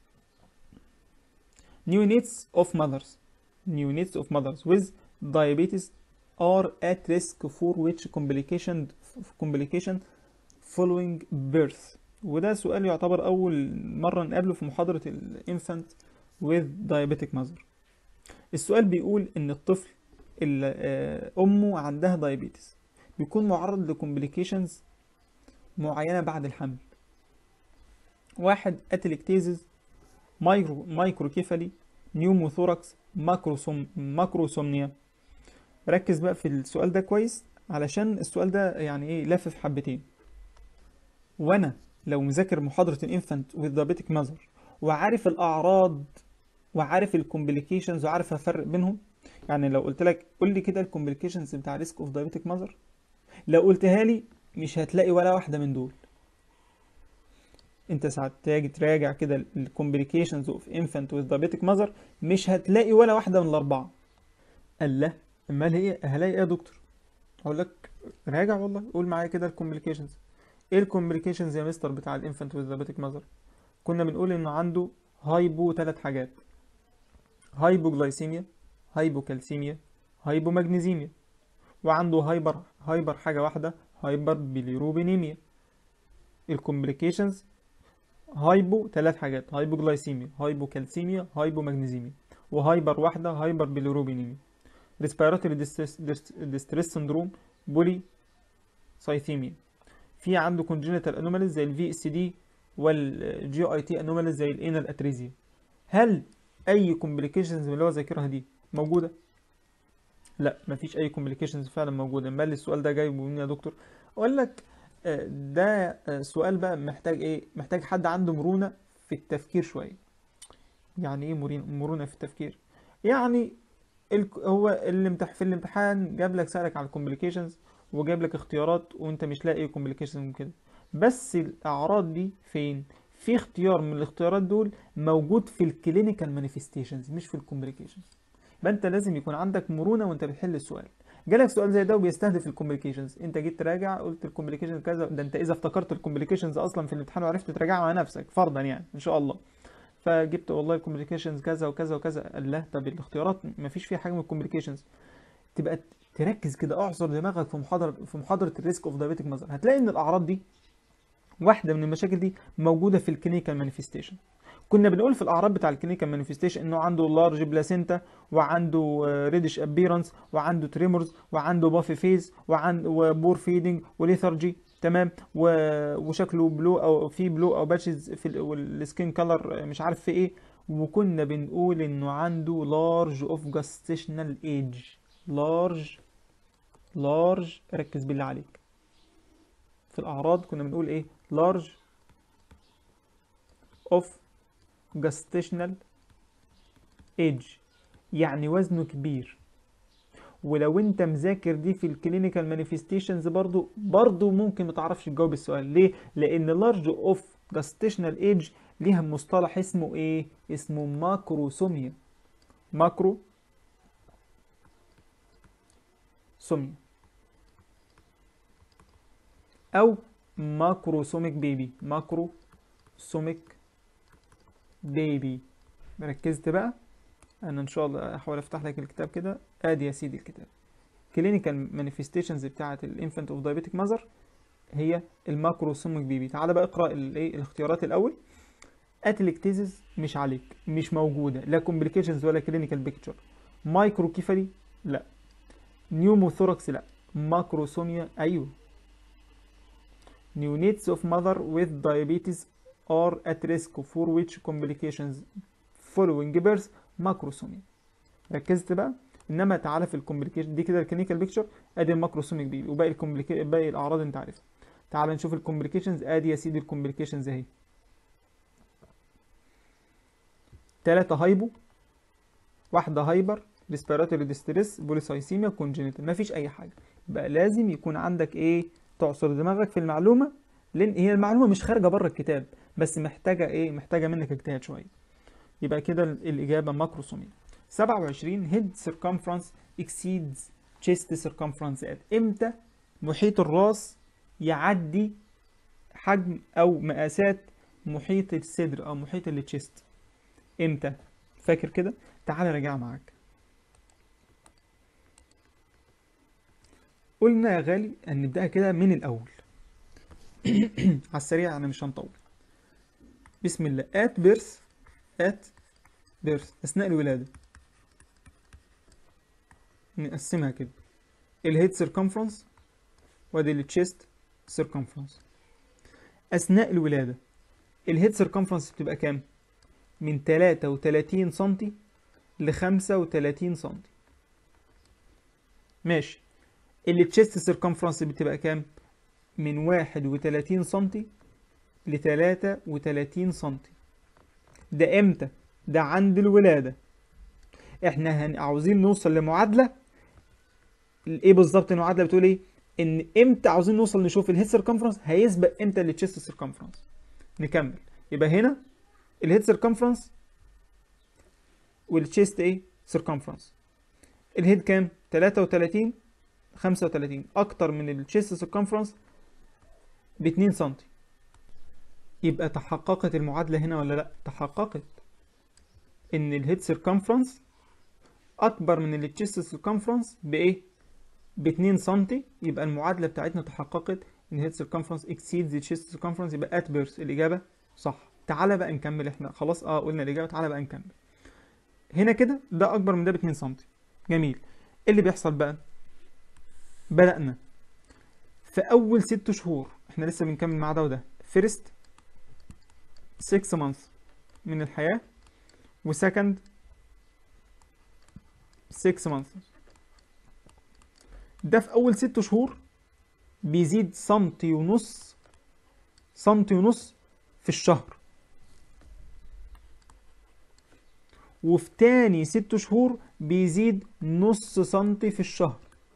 neonates of mothers neonates of mothers with diabetes are at risk for which complication complication following birth وده سؤال يعتبر أول مرة نقابله في محاضرة الانفانت with diabetic mother السؤال بيقول إن الطفل اللي أمه عندها diabetes بيكون معرض لكومبليكيشنز معينة بعد الحمل واحد اتلكتيزز مايكرو مايكروكيفالي نيوموثوركس ماكروسوم ماكروسومنيا ركز بقى في السؤال ده كويس علشان السؤال ده يعني ايه لافف حبتين وانا لو مذاكر محاضرة الانفانت with diabetic mother وعارف الاعراض وعارف الكومبليكيشنز وعارف افرق بينهم يعني لو قلت لك قول لي كده الكومبليكيشنز بتاع ريسك اوف diabetic mother لو قلتها لي مش هتلاقي ولا واحدة من دول انت ساعات تيجي تراجع كده الكومبليكيشنز اوف انفانت with diabetic mother مش هتلاقي ولا واحدة من الاربعة قال لا امال هي هلاقي ايه يا دكتور اقول لك راجع والله قول معايا كده الكومبليكيشنز ايه الكومبليكيشنز يا مستر بتاع الانفانت والذابيتك ماذر كنا بنقول انه عنده هايبو ثلاث حاجات هايبوجلايسيميا هايبوكالسيميا هايبومagنيزيميا وعنده هايبر هايبر حاجة واحدة هايبر بيليروبينيميا الكومبليكيشنز هايبو ثلاث حاجات هايبوجلايسيميا هايبوكالسيميا هايبومagنيزيميا وهايبر واحدة هايبر بيليروبينيميا ريسبيراتوري ديستريس سندروم بولي سايثيميا في عنده congenital anomalies زي الفي اس دي والجي اي تي anomalies زي الانال اتريزيا هل اي complications من اللي هو ذاكرها دي موجوده لا مفيش اي complications فعلا موجوده امال السؤال ده جايبه منين يا دكتور اقول لك آه، ده آه، سؤال بقى محتاج ايه محتاج حد عنده مرونه في التفكير شويه يعني ايه مرين- مرونه في التفكير يعني ال- هو الامتح في الامتحان جاب لك سألك على الكومبليكيشنز وجاب لك اختيارات وانت مش لاقي كومبليكيشنز كده بس الاعراض دي فين في اختيار من الاختيارات دول موجود في الكلينيكال مانيفستيشنز مش في الكومبليكيشنز يبقى انت لازم يكون عندك مرونه وانت بتحل السؤال جالك سؤال زي ده وبيستهدف الكومبليكيشنز انت جيت تراجع قلت الكومبليكيشنز كذا ده انت اذا افتكرت الكومبليكيشنز اصلا في الامتحان وعرفت تراجعها مع نفسك فرضا يعني ان شاء الله فجبت والله الكومبليكيشنز كذا وكذا وكذا قال لا طب الاختيارات مفيش فيها حاجه من الكومبليكيشنز تبقى تركز كده اعصر دماغك في محاضره في محاضره الريسك اوف دايابيتك ماذر هتلاقي ان الاعراض دي واحده من المشاكل دي موجوده في الكلينيكال مانيفستيشن كنا بنقول في الاعراض بتاع الكلينيكال مانيفستيشن انه عنده لارج بلاسينتا وعنده ريدش ابيرنس وعنده تريمورز وعنده بافي فيز وعنده وبور فيدنج وليثرجي تمام و... وشكله بلو او في بلو او باتشز في ال- والسكين كلر مش عارف في ايه وكنا بنقول انه عنده لارج اوف جاستيشنال ايج لارج لارج ركز بالله عليك في الاعراض كنا بنقول ايه لارج اوف جاستيشنال ايج يعني وزنه كبير ولو انت مذاكر دي في الكلينيكال مانيفستيشنز برضو برضو ممكن ما تعرفش تجاوب السؤال ليه لان لارج اوف جاستيشنال ايج ليها مصطلح اسمه ايه اسمه ماكروسوميا ماكرو سوميا او ماكروسوميك بيبي ماكروسوميك بيبي ركزت بقى انا ان شاء الله احاول افتح لك الكتاب كده ادي يا سيدي الكتاب كلينيكال مانيفستيشنز بتاعه الانفانت اوف دايابيتك ماذر هي الماكروسوميك بيبي تعال بقى اقرا الايه الاختيارات الاول اتلكتيزز مش عليك مش موجوده لا كومبليكيشنز ولا كلينيكال بيكتشر مايكروكيفالي لا نيوموثوركس لا ماكروسوميا ايوه neonates of mother with diabetes are at risk for which complications following birth ماكروسوميا ركزت بقى انما تعالى في الكومبليكيشن دي كده الكلينيكال بيكتشر ادي الماكروسوميك بيبي وباقي الكومبليكي باقي الاعراض انت عارفها تعال نشوف الكومبليكيشنز ادي يا سيدي الكومبليكيشنز اهي تلاتة هايبو واحدة هايبر ريسبيراتوري ديستريس بوليسايسيميا كونجينيتال مفيش اي حاجة يبقى لازم يكون عندك ايه تعصر دماغك في المعلومة لان هي المعلومة مش خارجة بره الكتاب بس محتاجة ايه محتاجة منك اجتهاد شوية يبقى كده الإجابة ماكروسوميا 27 head circumference exceeds chest circumference at امتى محيط الراس يعدي حجم أو مقاسات محيط الصدر أو محيط التشيست امتى فاكر كده تعال راجع معاك قلنا يا غالي ان نبدأها كده من الأول على السريع أنا مش هنطول بسم الله at birth at birth أثناء الولادة نقسمها كده الهيد سيركمفرنس وادي التشيست سيركمفرنس أثناء الولادة الهيد سيركمفرنس بتبقى كام؟ من 33 سنتي ل 35 سنتي ماشي التشيست سيركمفرنس بتبقى كام؟ من 31 سنتي ل 33 سنتي ده امتى؟ ده عند الولادة احنا هن- عاوزين نوصل لمعادلة ايه بالظبط المعادلة بتقول ايه؟ ان امتى عاوزين نوصل نشوف الهيد سيركمفرنس هيسبق امتى التشيست سيركمفرنس نكمل يبقى هنا الهيد سيركمفرنس والتشيست ايه؟ سيركمفرنس الهيد كام 33 35 اكتر من الشيست سيركمفرنس ب 2 سم يبقى تحققت المعادلة هنا ولا لا تحققت ان الهيد سيركمفرنس اكبر من التشيست سيركمفرنس بايه ب 2 سم يبقى المعادلة بتاعتنا تحققت ان الهيد سيركمفرنس اكسيدز التشيست سيركمفرنس يبقى ات بيرث الاجابة صح تعالى بقى نكمل احنا خلاص اه قلنا الاجابة تعالى بقى نكمل هنا كده ده اكبر من ده ب 2 سم جميل ايه اللي بيحصل بقى بدأنا في اول ست شهور احنا لسه بنكمل مع ده وده فيرست 6 months من الحياة وسكند 6 months ده في أول ست شهور بيزيد سنتي ونص سنتي ونص في الشهر وفي تاني ست شهور بيزيد نص سنتي في الشهر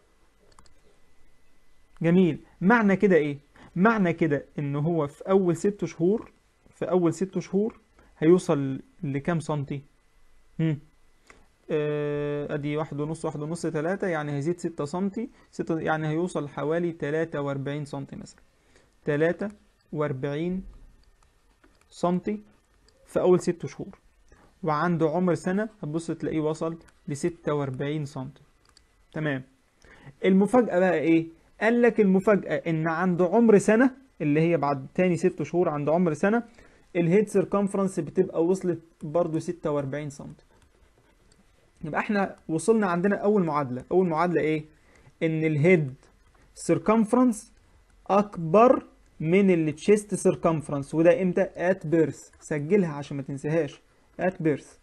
جميل معنى كده ايه معنى كده ان هو في اول ست شهور في اول ست شهور هيوصل لكام سنتي هم. آه، ادي واحد ونص واحد ونص تلاتة يعني هيزيد ستة سنتي ستة يعني هيوصل حوالي تلاتة واربعين سنتي مثلا تلاتة واربعين سنتي في اول ست شهور وعنده عمر سنة هتبص تلاقيه وصل لستة واربعين سنتي تمام المفاجأة بقى ايه قال لك المفاجأة ان عنده عمر سنة اللي هي بعد تاني ست شهور عند عمر سنة الهيد سيركمفرنس بتبقى وصلت برضو 46 سم يبقى احنا وصلنا عندنا اول معادلة اول معادلة ايه ان الهيد سيركمفرنس اكبر من التشيست سيركمفرنس وده امتى ات بيرث سجلها عشان ما تنساهاش ات بيرث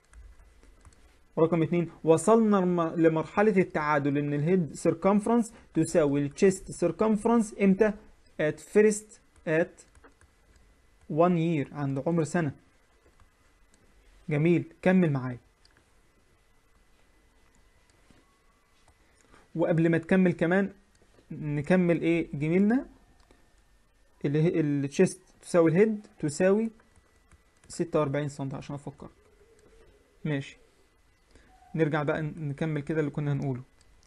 رقم اتنين وصلنا لم- لمرحلة التعادل ان الهيد سيركمفرنس تساوي التشيست سيركمفرنس امتى at first at one year عند عمر سنة جميل كمل معايا وقبل ما تكمل كمان نكمل ايه جميلنا اللي التشيست تساوي الهيد تساوي 46 سم عشان افكر ماشي نرجع بقى نكمل كده اللي كنا هنقوله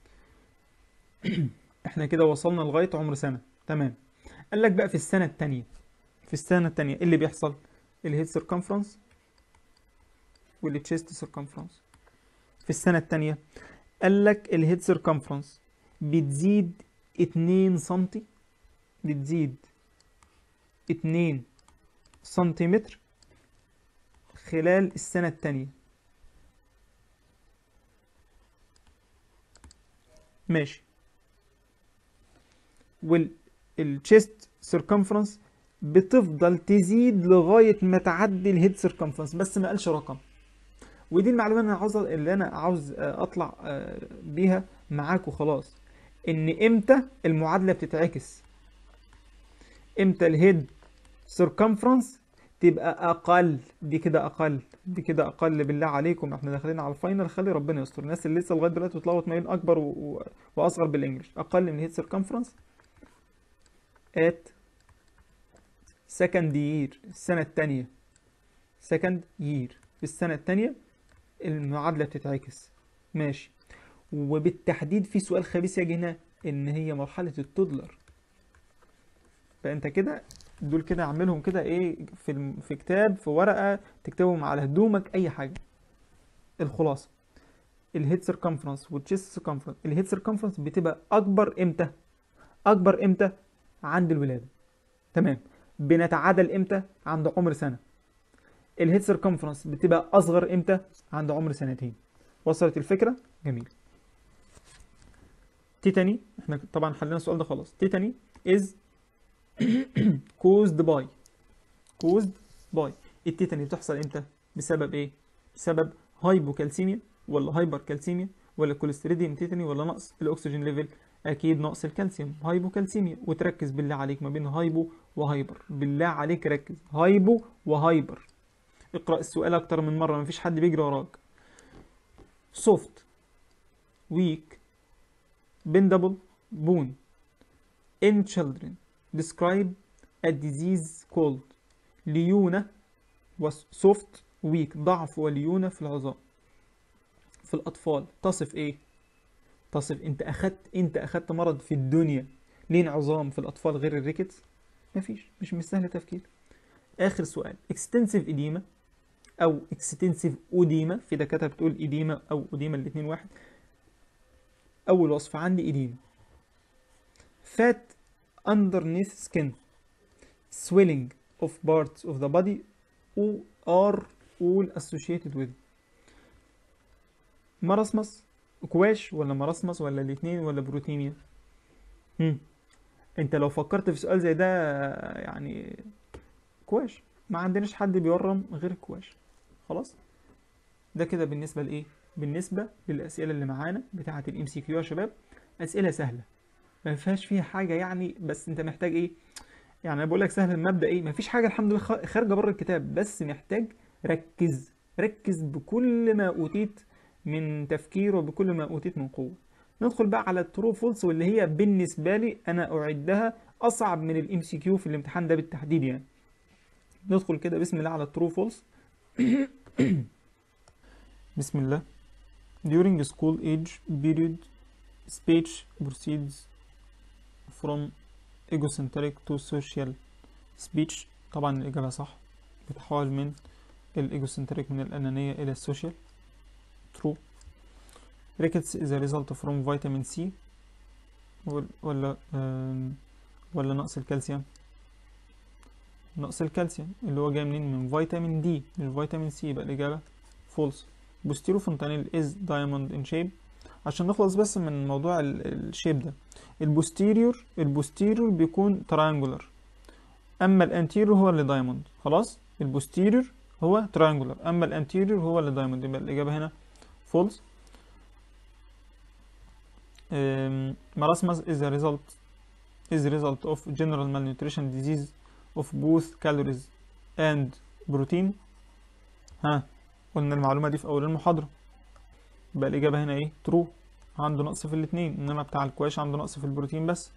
احنا كده وصلنا لغاية عمر سنة تمام قال لك بقى في السنة التانية في السنة التانية ايه اللي بيحصل الهيد سيركمفرنس والتشيست سيركمفرنس في السنة التانية قال لك الهيد سيركمفرنس بتزيد اتنين سنتي بتزيد اتنين سنتيمتر خلال السنة التانية ماشي والتشيست سيركمفرنس بتفضل تزيد لغاية ما تعدي الهيد سيركمفرنس بس ما قالش رقم ودي المعلومة اللي انا عاوز اللي انا عاوز آه، اطلع آه، بيها معاك وخلاص ان امتى المعادلة بتتعكس امتى الهيد سيركمفرنس تبقى اقل دي كده اقل دي كده اقل بالله عليكم احنا داخلين على الفاينل خلي ربنا يستر الناس اللي لسه لغايه دلوقتي بتلخبط ما بين اكبر و... و... واصغر بالانجلش اقل من الهيد سيركمفرنس at second year السنة التانية second year في السنة التانية المعادلة بتتعكس ماشي وبالتحديد في سؤال خبيث يجي هنا ان هي مرحلة التودلر فانت كده دول كده اعملهم كده ايه في الم- في كتاب في ورقة تكتبهم على هدومك اي حاجة الخلاصة الهيد سيركمفرنس والتشيست سيركمفرنس الهيد سيركمفرنس بتبقى اكبر امتى اكبر امتى عند الولادة تمام بنتعادل امتى عند عمر سنة الهيد سيركمفرنس بتبقى اصغر امتى عند عمر سنتين وصلت الفكرة جميل تيتاني احنا طبعا حلينا السؤال ده خلاص تيتاني is caused by caused by التيتاني بتحصل امتى بسبب ايه بسبب هايبوكالسيميا ولا هايبر كالسيميا ولا كوليستريديوم تيتاني ولا نقص الاكسجين ليفل اكيد نقص الكالسيوم هايبوكالسيميا وتركز بالله عليك ما بين هايبو وهايبر بالله عليك ركز هايبو وهايبر اقرأ السؤال اكتر من مرة مفيش حد بيجري وراك soft weak bendable bone in children describe a disease called ليونة وسوفت ويك ضعف وليونة في العظام في الأطفال تصف إيه؟ تصف انت اخدت انت اخدت مرض في الدنيا ليه انعظام في الاطفال غير الريكتس مفيش مش من سهل تفكير اخر سؤال اكستنسيف اديما او اكستنسيف اوديما في دكاتره بتقول اديما او اوديما الاثنين واحد اول وصف عندي اديما fat underneath skin swelling of parts of the body who are all associated with مرسمس كواش ولا مرسمس ولا الاثنين ولا بروتينيا هم. انت لو فكرت في سؤال زي ده يعني كواش ما عندناش حد بيورم غير الكواش خلاص ده كده بالنسبه لايه بالنسبه للاسئله اللي معانا بتاعه الام سي كيو يا شباب اسئله سهله ما فيهاش فيها حاجه يعني بس انت محتاج ايه يعني انا بقول لك سهل المبدا ايه ما فيش حاجه الحمد لله خ- خارجه بره الكتاب بس محتاج ركز ركز بكل ما اوتيت من تفكير وبكل ما اوتيت من قوه ندخل بقى على الترو فولس واللي هي بالنسبه لي انا اعدها اصعب من الام سي كيو في الامتحان ده بالتحديد يعني ندخل كده بسم الله على الترو فولس بسم الله during school age period speech proceeds from egocentric to social speech طبعا الإجابة صح بتحول من الايجوسنتريك من الأنانية إلى السوشيال true rickets is a result from vitamin C ولا ولا, آم، ولا نقص الكالسيوم نقص الكالسيوم اللي هو جاي منين من فيتامين دي مش فيتامين سي يبقى الإجابة فولس بوستيرو فونتانيل is diamond in shape عشان نخلص بس من موضوع الشيب ده البوستيريور البوستيريور بيكون تراينجولار اما الانتيريور هو اللي دايموند خلاص البوستيريور هو تراينجولار اما الانتيريور هو اللي دايموند يبقى الاجابه هنا فولس marasmus is a result is a result of general malnutrition disease of both calories and protein ها قلنا المعلومه دي في اول المحاضره يبقى الاجابه هنا ايه true عنده نقص في الاثنين انما بتاع الكواش عنده نقص في البروتين بس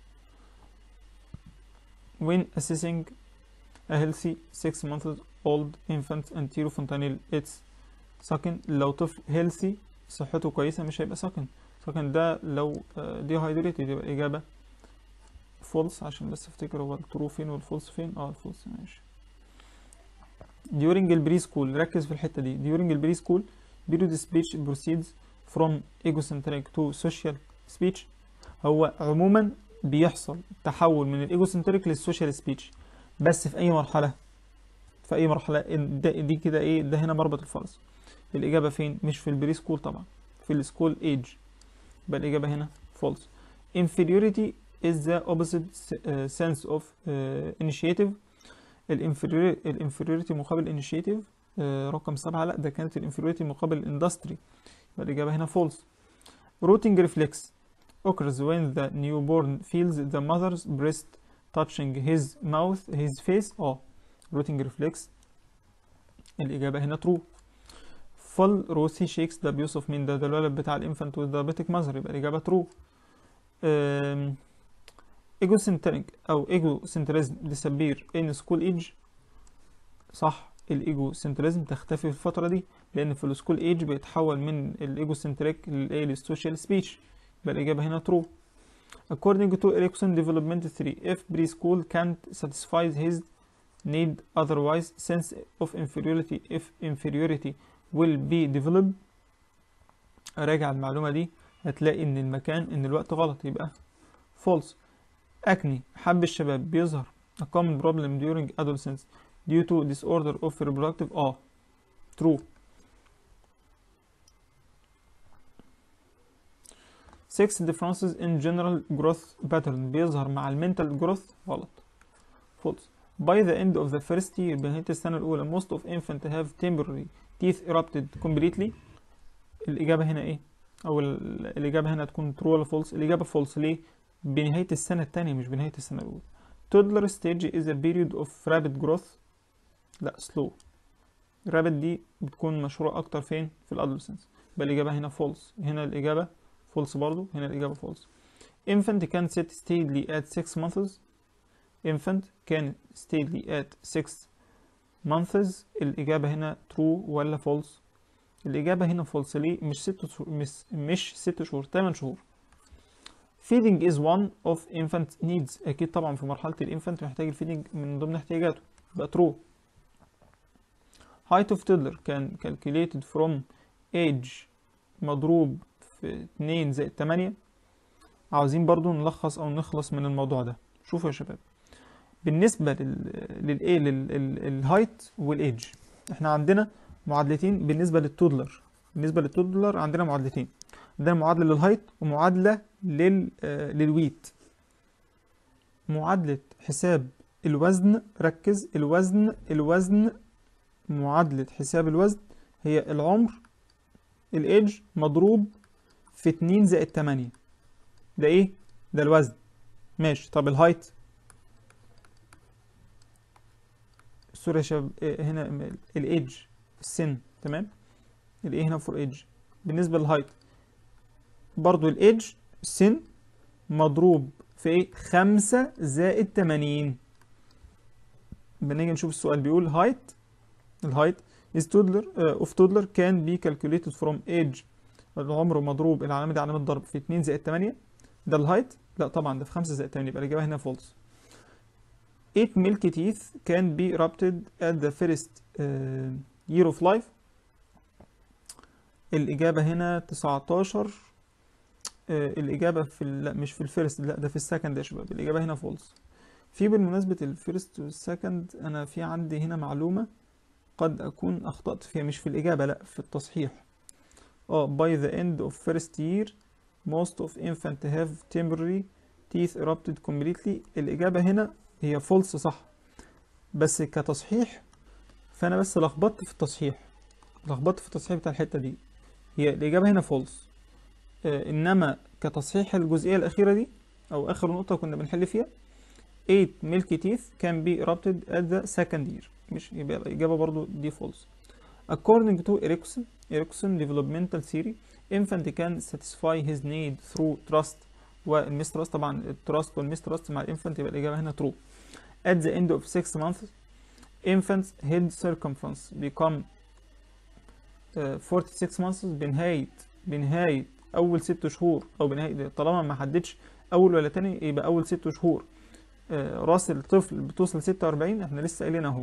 when assessing a healthy 6 months old infant anterofontanil it's سكن لو طفل healthy صحته كويسة مش هيبقى سكن سكن ده لو dehydrated يبقى الإجابة false عشان بس افتكر هو الترو فين والفولس فين اه الفولس ماشي during البري سكول ركز في الحتة دي during البري سكول period speech proceeds from egocentric to social speech هو عموما بيحصل تحول من الايجوسنتريك للسوشيال سبيتش بس في اي مرحله في اي مرحله ده دي كده ايه ده هنا مربط الفرس الاجابه فين مش في البري سكول طبعا في السكول ايج يبقى الاجابه هنا false inferiority is the opposite uh, sense of uh, initiative الانفيريوريتي مقابل initiative uh, رقم سبعة لا ده كانت الانفيريوريتي مقابل الاندستري يبقى الإجابة هنا false rooting reflex occurs when the newborn feels the mother's breast touching his mouth his face اه rooting reflex الإجابة هنا true full روسي shakes the abuse of من ده ده الولد بتاع الانفانت with diabetic mother يبقى الإجابة true um, egocentric أو egocentrism disappear in school age صح الايجو سنتريزم تختفي في الفترة دي لأن في السكول ايج بيتحول من الايجو سنتريك للايه للسوشيال سبيتش يبقى الإجابة هنا true according to Erikson development 3 if preschool can't satisfy his need otherwise sense of inferiority if inferiority will be developed راجع المعلومة دي هتلاقي ان المكان ان الوقت غلط يبقى false acne حب الشباب بيظهر a common problem during adolescence due to disorder of reproductive اه true six differences in general growth pattern بيظهر مع المنتال growth غلط false by the end of the first year بنهاية السنة الأولى most of infant have temporary teeth erupted completely الإجابة هنا إيه؟ أو ال- الإجابة هنا تكون true ولا false؟ الإجابة false ليه؟ بنهاية السنة التانية مش بنهاية السنة الأولى toddler stage is a period of rapid growth لا slow rapid دي بتكون مشهورة أكتر فين؟ في الادolescence يبقى الإجابة هنا false هنا الإجابة false برضو هنا الإجابة false infant can sit steadily at 6 months infant can steadily at 6 months الإجابة هنا true ولا false الإجابة هنا false ليه مش ست شهور مش, مش ست شهور 8 شهور feeding is one of infant needs اكيد طبعا في مرحله الانفانت محتاج الفيدنج من ضمن احتياجاته يبقى true height of toddler can calculated from age مضروب في 2 زائد 8 عاوزين برضو نلخص او نخلص من الموضوع ده شوفوا يا شباب بالنسبة لل للايه للهايت والايدج احنا عندنا معادلتين بالنسبة للتودلر بالنسبة للتودلر عندنا معادلتين عندنا معادلة للهايت ومعادلة لل آه، للويت معادلة حساب الوزن ركز الوزن الوزن معادلة حساب الوزن هي العمر الايدج مضروب في 2 زائد 8 ده ايه ده الوزن ماشي طب الهايت سوري يا شباب إيه هنا الايدج السن تمام الايه هنا فور ايدج بالنسبه للهايت برضو الايدج السن مضروب في ايه خمسة زائد تمانين بنيجي نشوف السؤال بيقول هايت الهايت is toddler uh, of toddler can be calculated from age العمر مضروب العلامة دي علامة ضرب في 2 زائد 8 ده الهايت لا طبعا ده في 5 زائد 8 يبقى الإجابة هنا فولس 8 milky teeth can be erupted at the first uh, year of life الإجابة هنا 19 uh, الإجابة في ال... لا مش في الفيرست لا ده في السكند يا شباب الإجابة هنا فولس في بالمناسبة الفيرست والسكند أنا في عندي هنا معلومة قد أكون أخطأت فيها مش في الإجابة لا في التصحيح اه by the end of first year most of infant have temporary teeth erupted completely الإجابة هنا هي false صح بس كتصحيح فأنا بس لخبطت في التصحيح لخبطت في التصحيح بتاع الحتة دي هي الإجابة هنا false آه إنما كتصحيح الجزئية الأخيرة دي أو آخر نقطة كنا بنحل فيها 8 milky teeth can be erupted at the second year مش يبقى الإجابة برضو دي false according to Erikson Erikson developmental theory infant can satisfy his need through trust والميسترست طبعا التراست والميسترست مع الانفانت يبقى الإجابة هنا true at the end of 6 months infant's head circumference become uh, 46 months بنهاية بنهاية أول ست شهور أو بنهاية طالما ما حددش أول ولا تاني يبقى أول ست شهور uh, راس الطفل بتوصل 46 احنا لسه قايلين اهو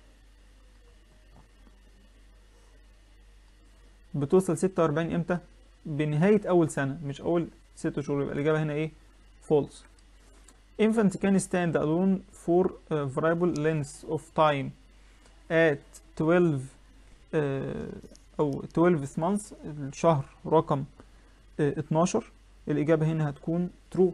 بتوصل 46 امتى بنهاية أول سنة مش أول ست شهور يبقى الإجابة هنا إيه false infant can stand alone for a variable length of time at 12 uh, أو 12 months الشهر رقم uh, 12 الإجابة هنا هتكون true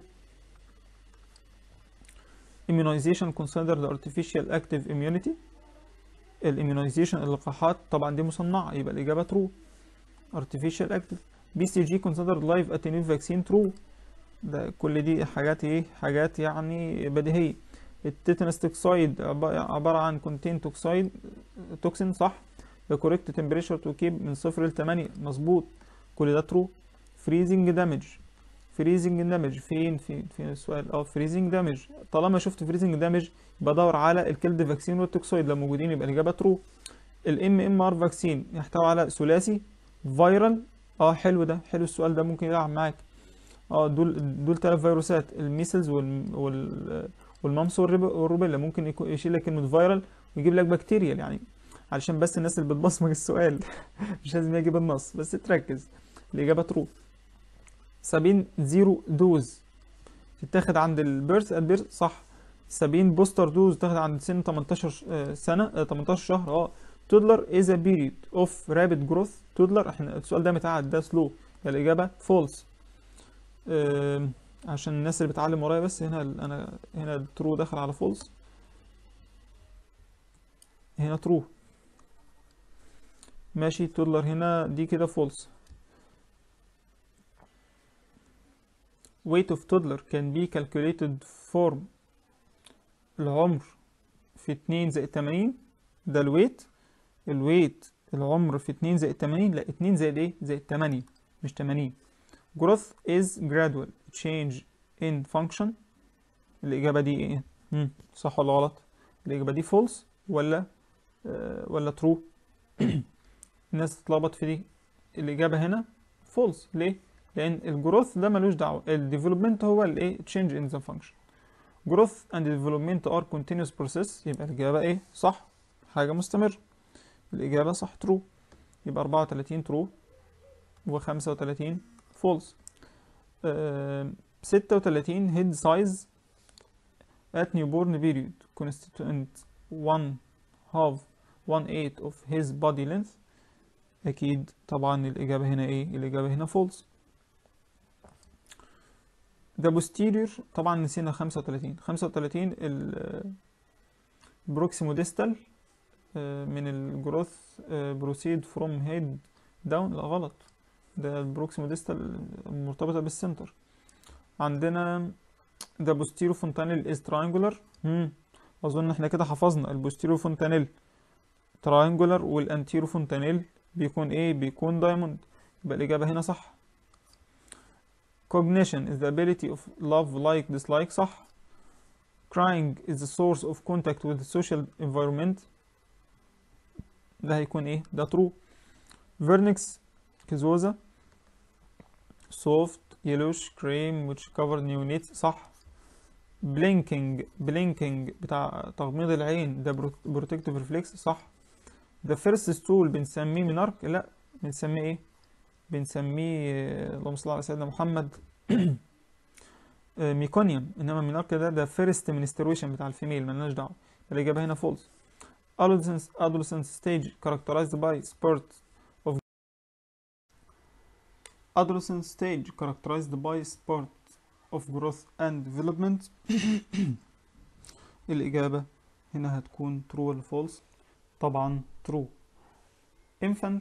immunization considered artificial active immunity الاميونيزيشن اللقاحات طبعا دي مصنعة يبقى الإجابة true artificial active BCG considered live attenuate vaccine true ده كل دي حاجات ايه حاجات يعني بديهية التيتانس توكسايد عبارة عن contain توكسايد توكسين صح the correct temperature to keep من صفر لتمانية مظبوط كل ده true freezing damage freezing damage فين فين فين السؤال اه freezing damage طالما شفت freezing damage بدور على الكيلد فاكسين والتوكسايد لو موجودين يبقى الإجابة true الام ام ار فاكسين يحتوي على ثلاثي فيرال اه حلو ده حلو السؤال ده ممكن يلعب معاك اه دول دول ثلاث فيروسات الميسلز وال وال والمامس والروبيلا ممكن يكون يشيل لك كلمه فيرال ويجيب لك بكتيريال يعني علشان بس الناس اللي بتبصمج السؤال مش لازم يجيب النص بس تركز الاجابه ترو 70 زيرو دوز تتاخد عند البيرث البيرث صح 70 بوستر دوز تاخد عند سن 18 سنه 18 شهر اه تودلر is a period of rapid growth تودلر احنا السؤال ده متعاد ده سلو الإجابة false اه عشان الناس اللي بتعلم ورايا بس هنا انا هنا ترو داخل على false هنا ترو ماشي تودلر هنا دي كده false weight of toddler can be calculated from العمر في 2 زائد 80 ده الويت الويت العمر في 2 زائد 80 لا 2 زائد ايه زائد 8 مش 80 growth is gradual change in function الإجابة دي ايه مم. صح ولا غلط الإجابة دي false ولا آه ولا true الناس تتلخبط في دي الإجابة هنا false ليه لان الجروث ده ملوش دعوه الديفلوبمنت هو الايه change in the function growth and development are continuous process يبقى الاجابه ايه صح حاجه مستمر الاجابه صح true يبقى 34 true و35 false آه 36 head size at newborn period constituent one half one eighth of his body length أكيد طبعا الإجابة هنا إيه؟ الإجابة هنا false the posterior طبعا نسينا 35 35 ال proximodistal آه، من الجروث بروسيد فروم هيد داون لا غلط ده البروكسيموديستال مرتبطة بالسنتر عندنا ده بوستيرو فونتانيل از تراينجولار اظن احنا كده حفظنا البوستيرو فونتانيل تراينجولار والانتيرو فونتانيل بيكون ايه بيكون دايموند يبقى الاجابه هنا صح cognition is the ability of love like dislike صح crying is the source of contact with the social environment ده هيكون ايه ده true vernix كزوزة soft yellowish cream which cover neonates صح blinking blinking بتاع تغميض العين ده protective reflex صح the first stool بنسميه منارك لا بنسميه ايه بنسميه آه، اللهم صل على سيدنا محمد آه، ميكونيوم انما منارك ده ده فيرست menstruation بتاع الفيميل ملناش دعوه الاجابه هنا false adolescence adolescent stage characterized by spurt of adolescent stage characterized by spurt of growth and development الإجابة هنا هتكون true ولا false طبعا true infant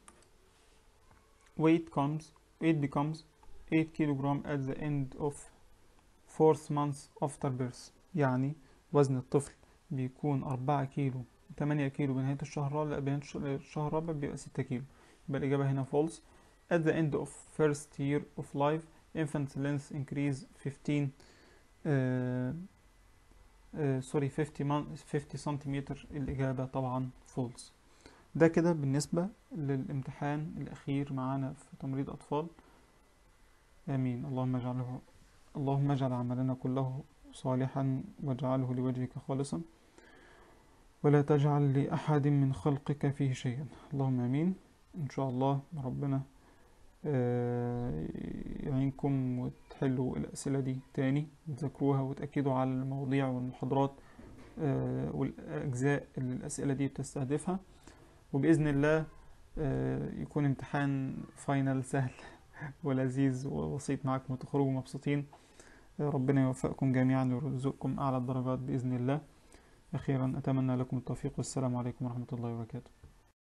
weight comes weight becomes 8 kilogram at the end of fourth month after birth يعني وزن الطفل بيكون 4 كيلو 8 كيلو بنهاية الشهر الرابع لا بنهاية الش- الشهر الرابع بيبقى 6 كيلو يبقى الإجابة هنا false at the end of first year of life infant length increase 15 uh, uh, sorry 50 mon- 50 سنتيمتر الإجابة طبعا false ده كده بالنسبة للامتحان الأخير معانا في تمريض أطفال آمين اللهم اجعله اللهم اجعل عملنا كله صالحا واجعله لوجهك خالصا ولا تجعل لأحد من خلقك فيه شيئا اللهم آمين إن شاء الله ربنا آه، يعينكم وتحلوا الأسئلة دي تاني وتذاكروها وتأكدوا على المواضيع والمحاضرات آه، والأجزاء اللي الأسئلة دي بتستهدفها وبإذن الله آه، يكون امتحان فاينل سهل ولذيذ وبسيط معاكم وتخرجوا مبسوطين آه، ربنا يوفقكم جميعا ويرزقكم أعلى الدرجات بإذن الله أخيرا أتمنى لكم التوفيق والسلام عليكم ورحمة الله وبركاته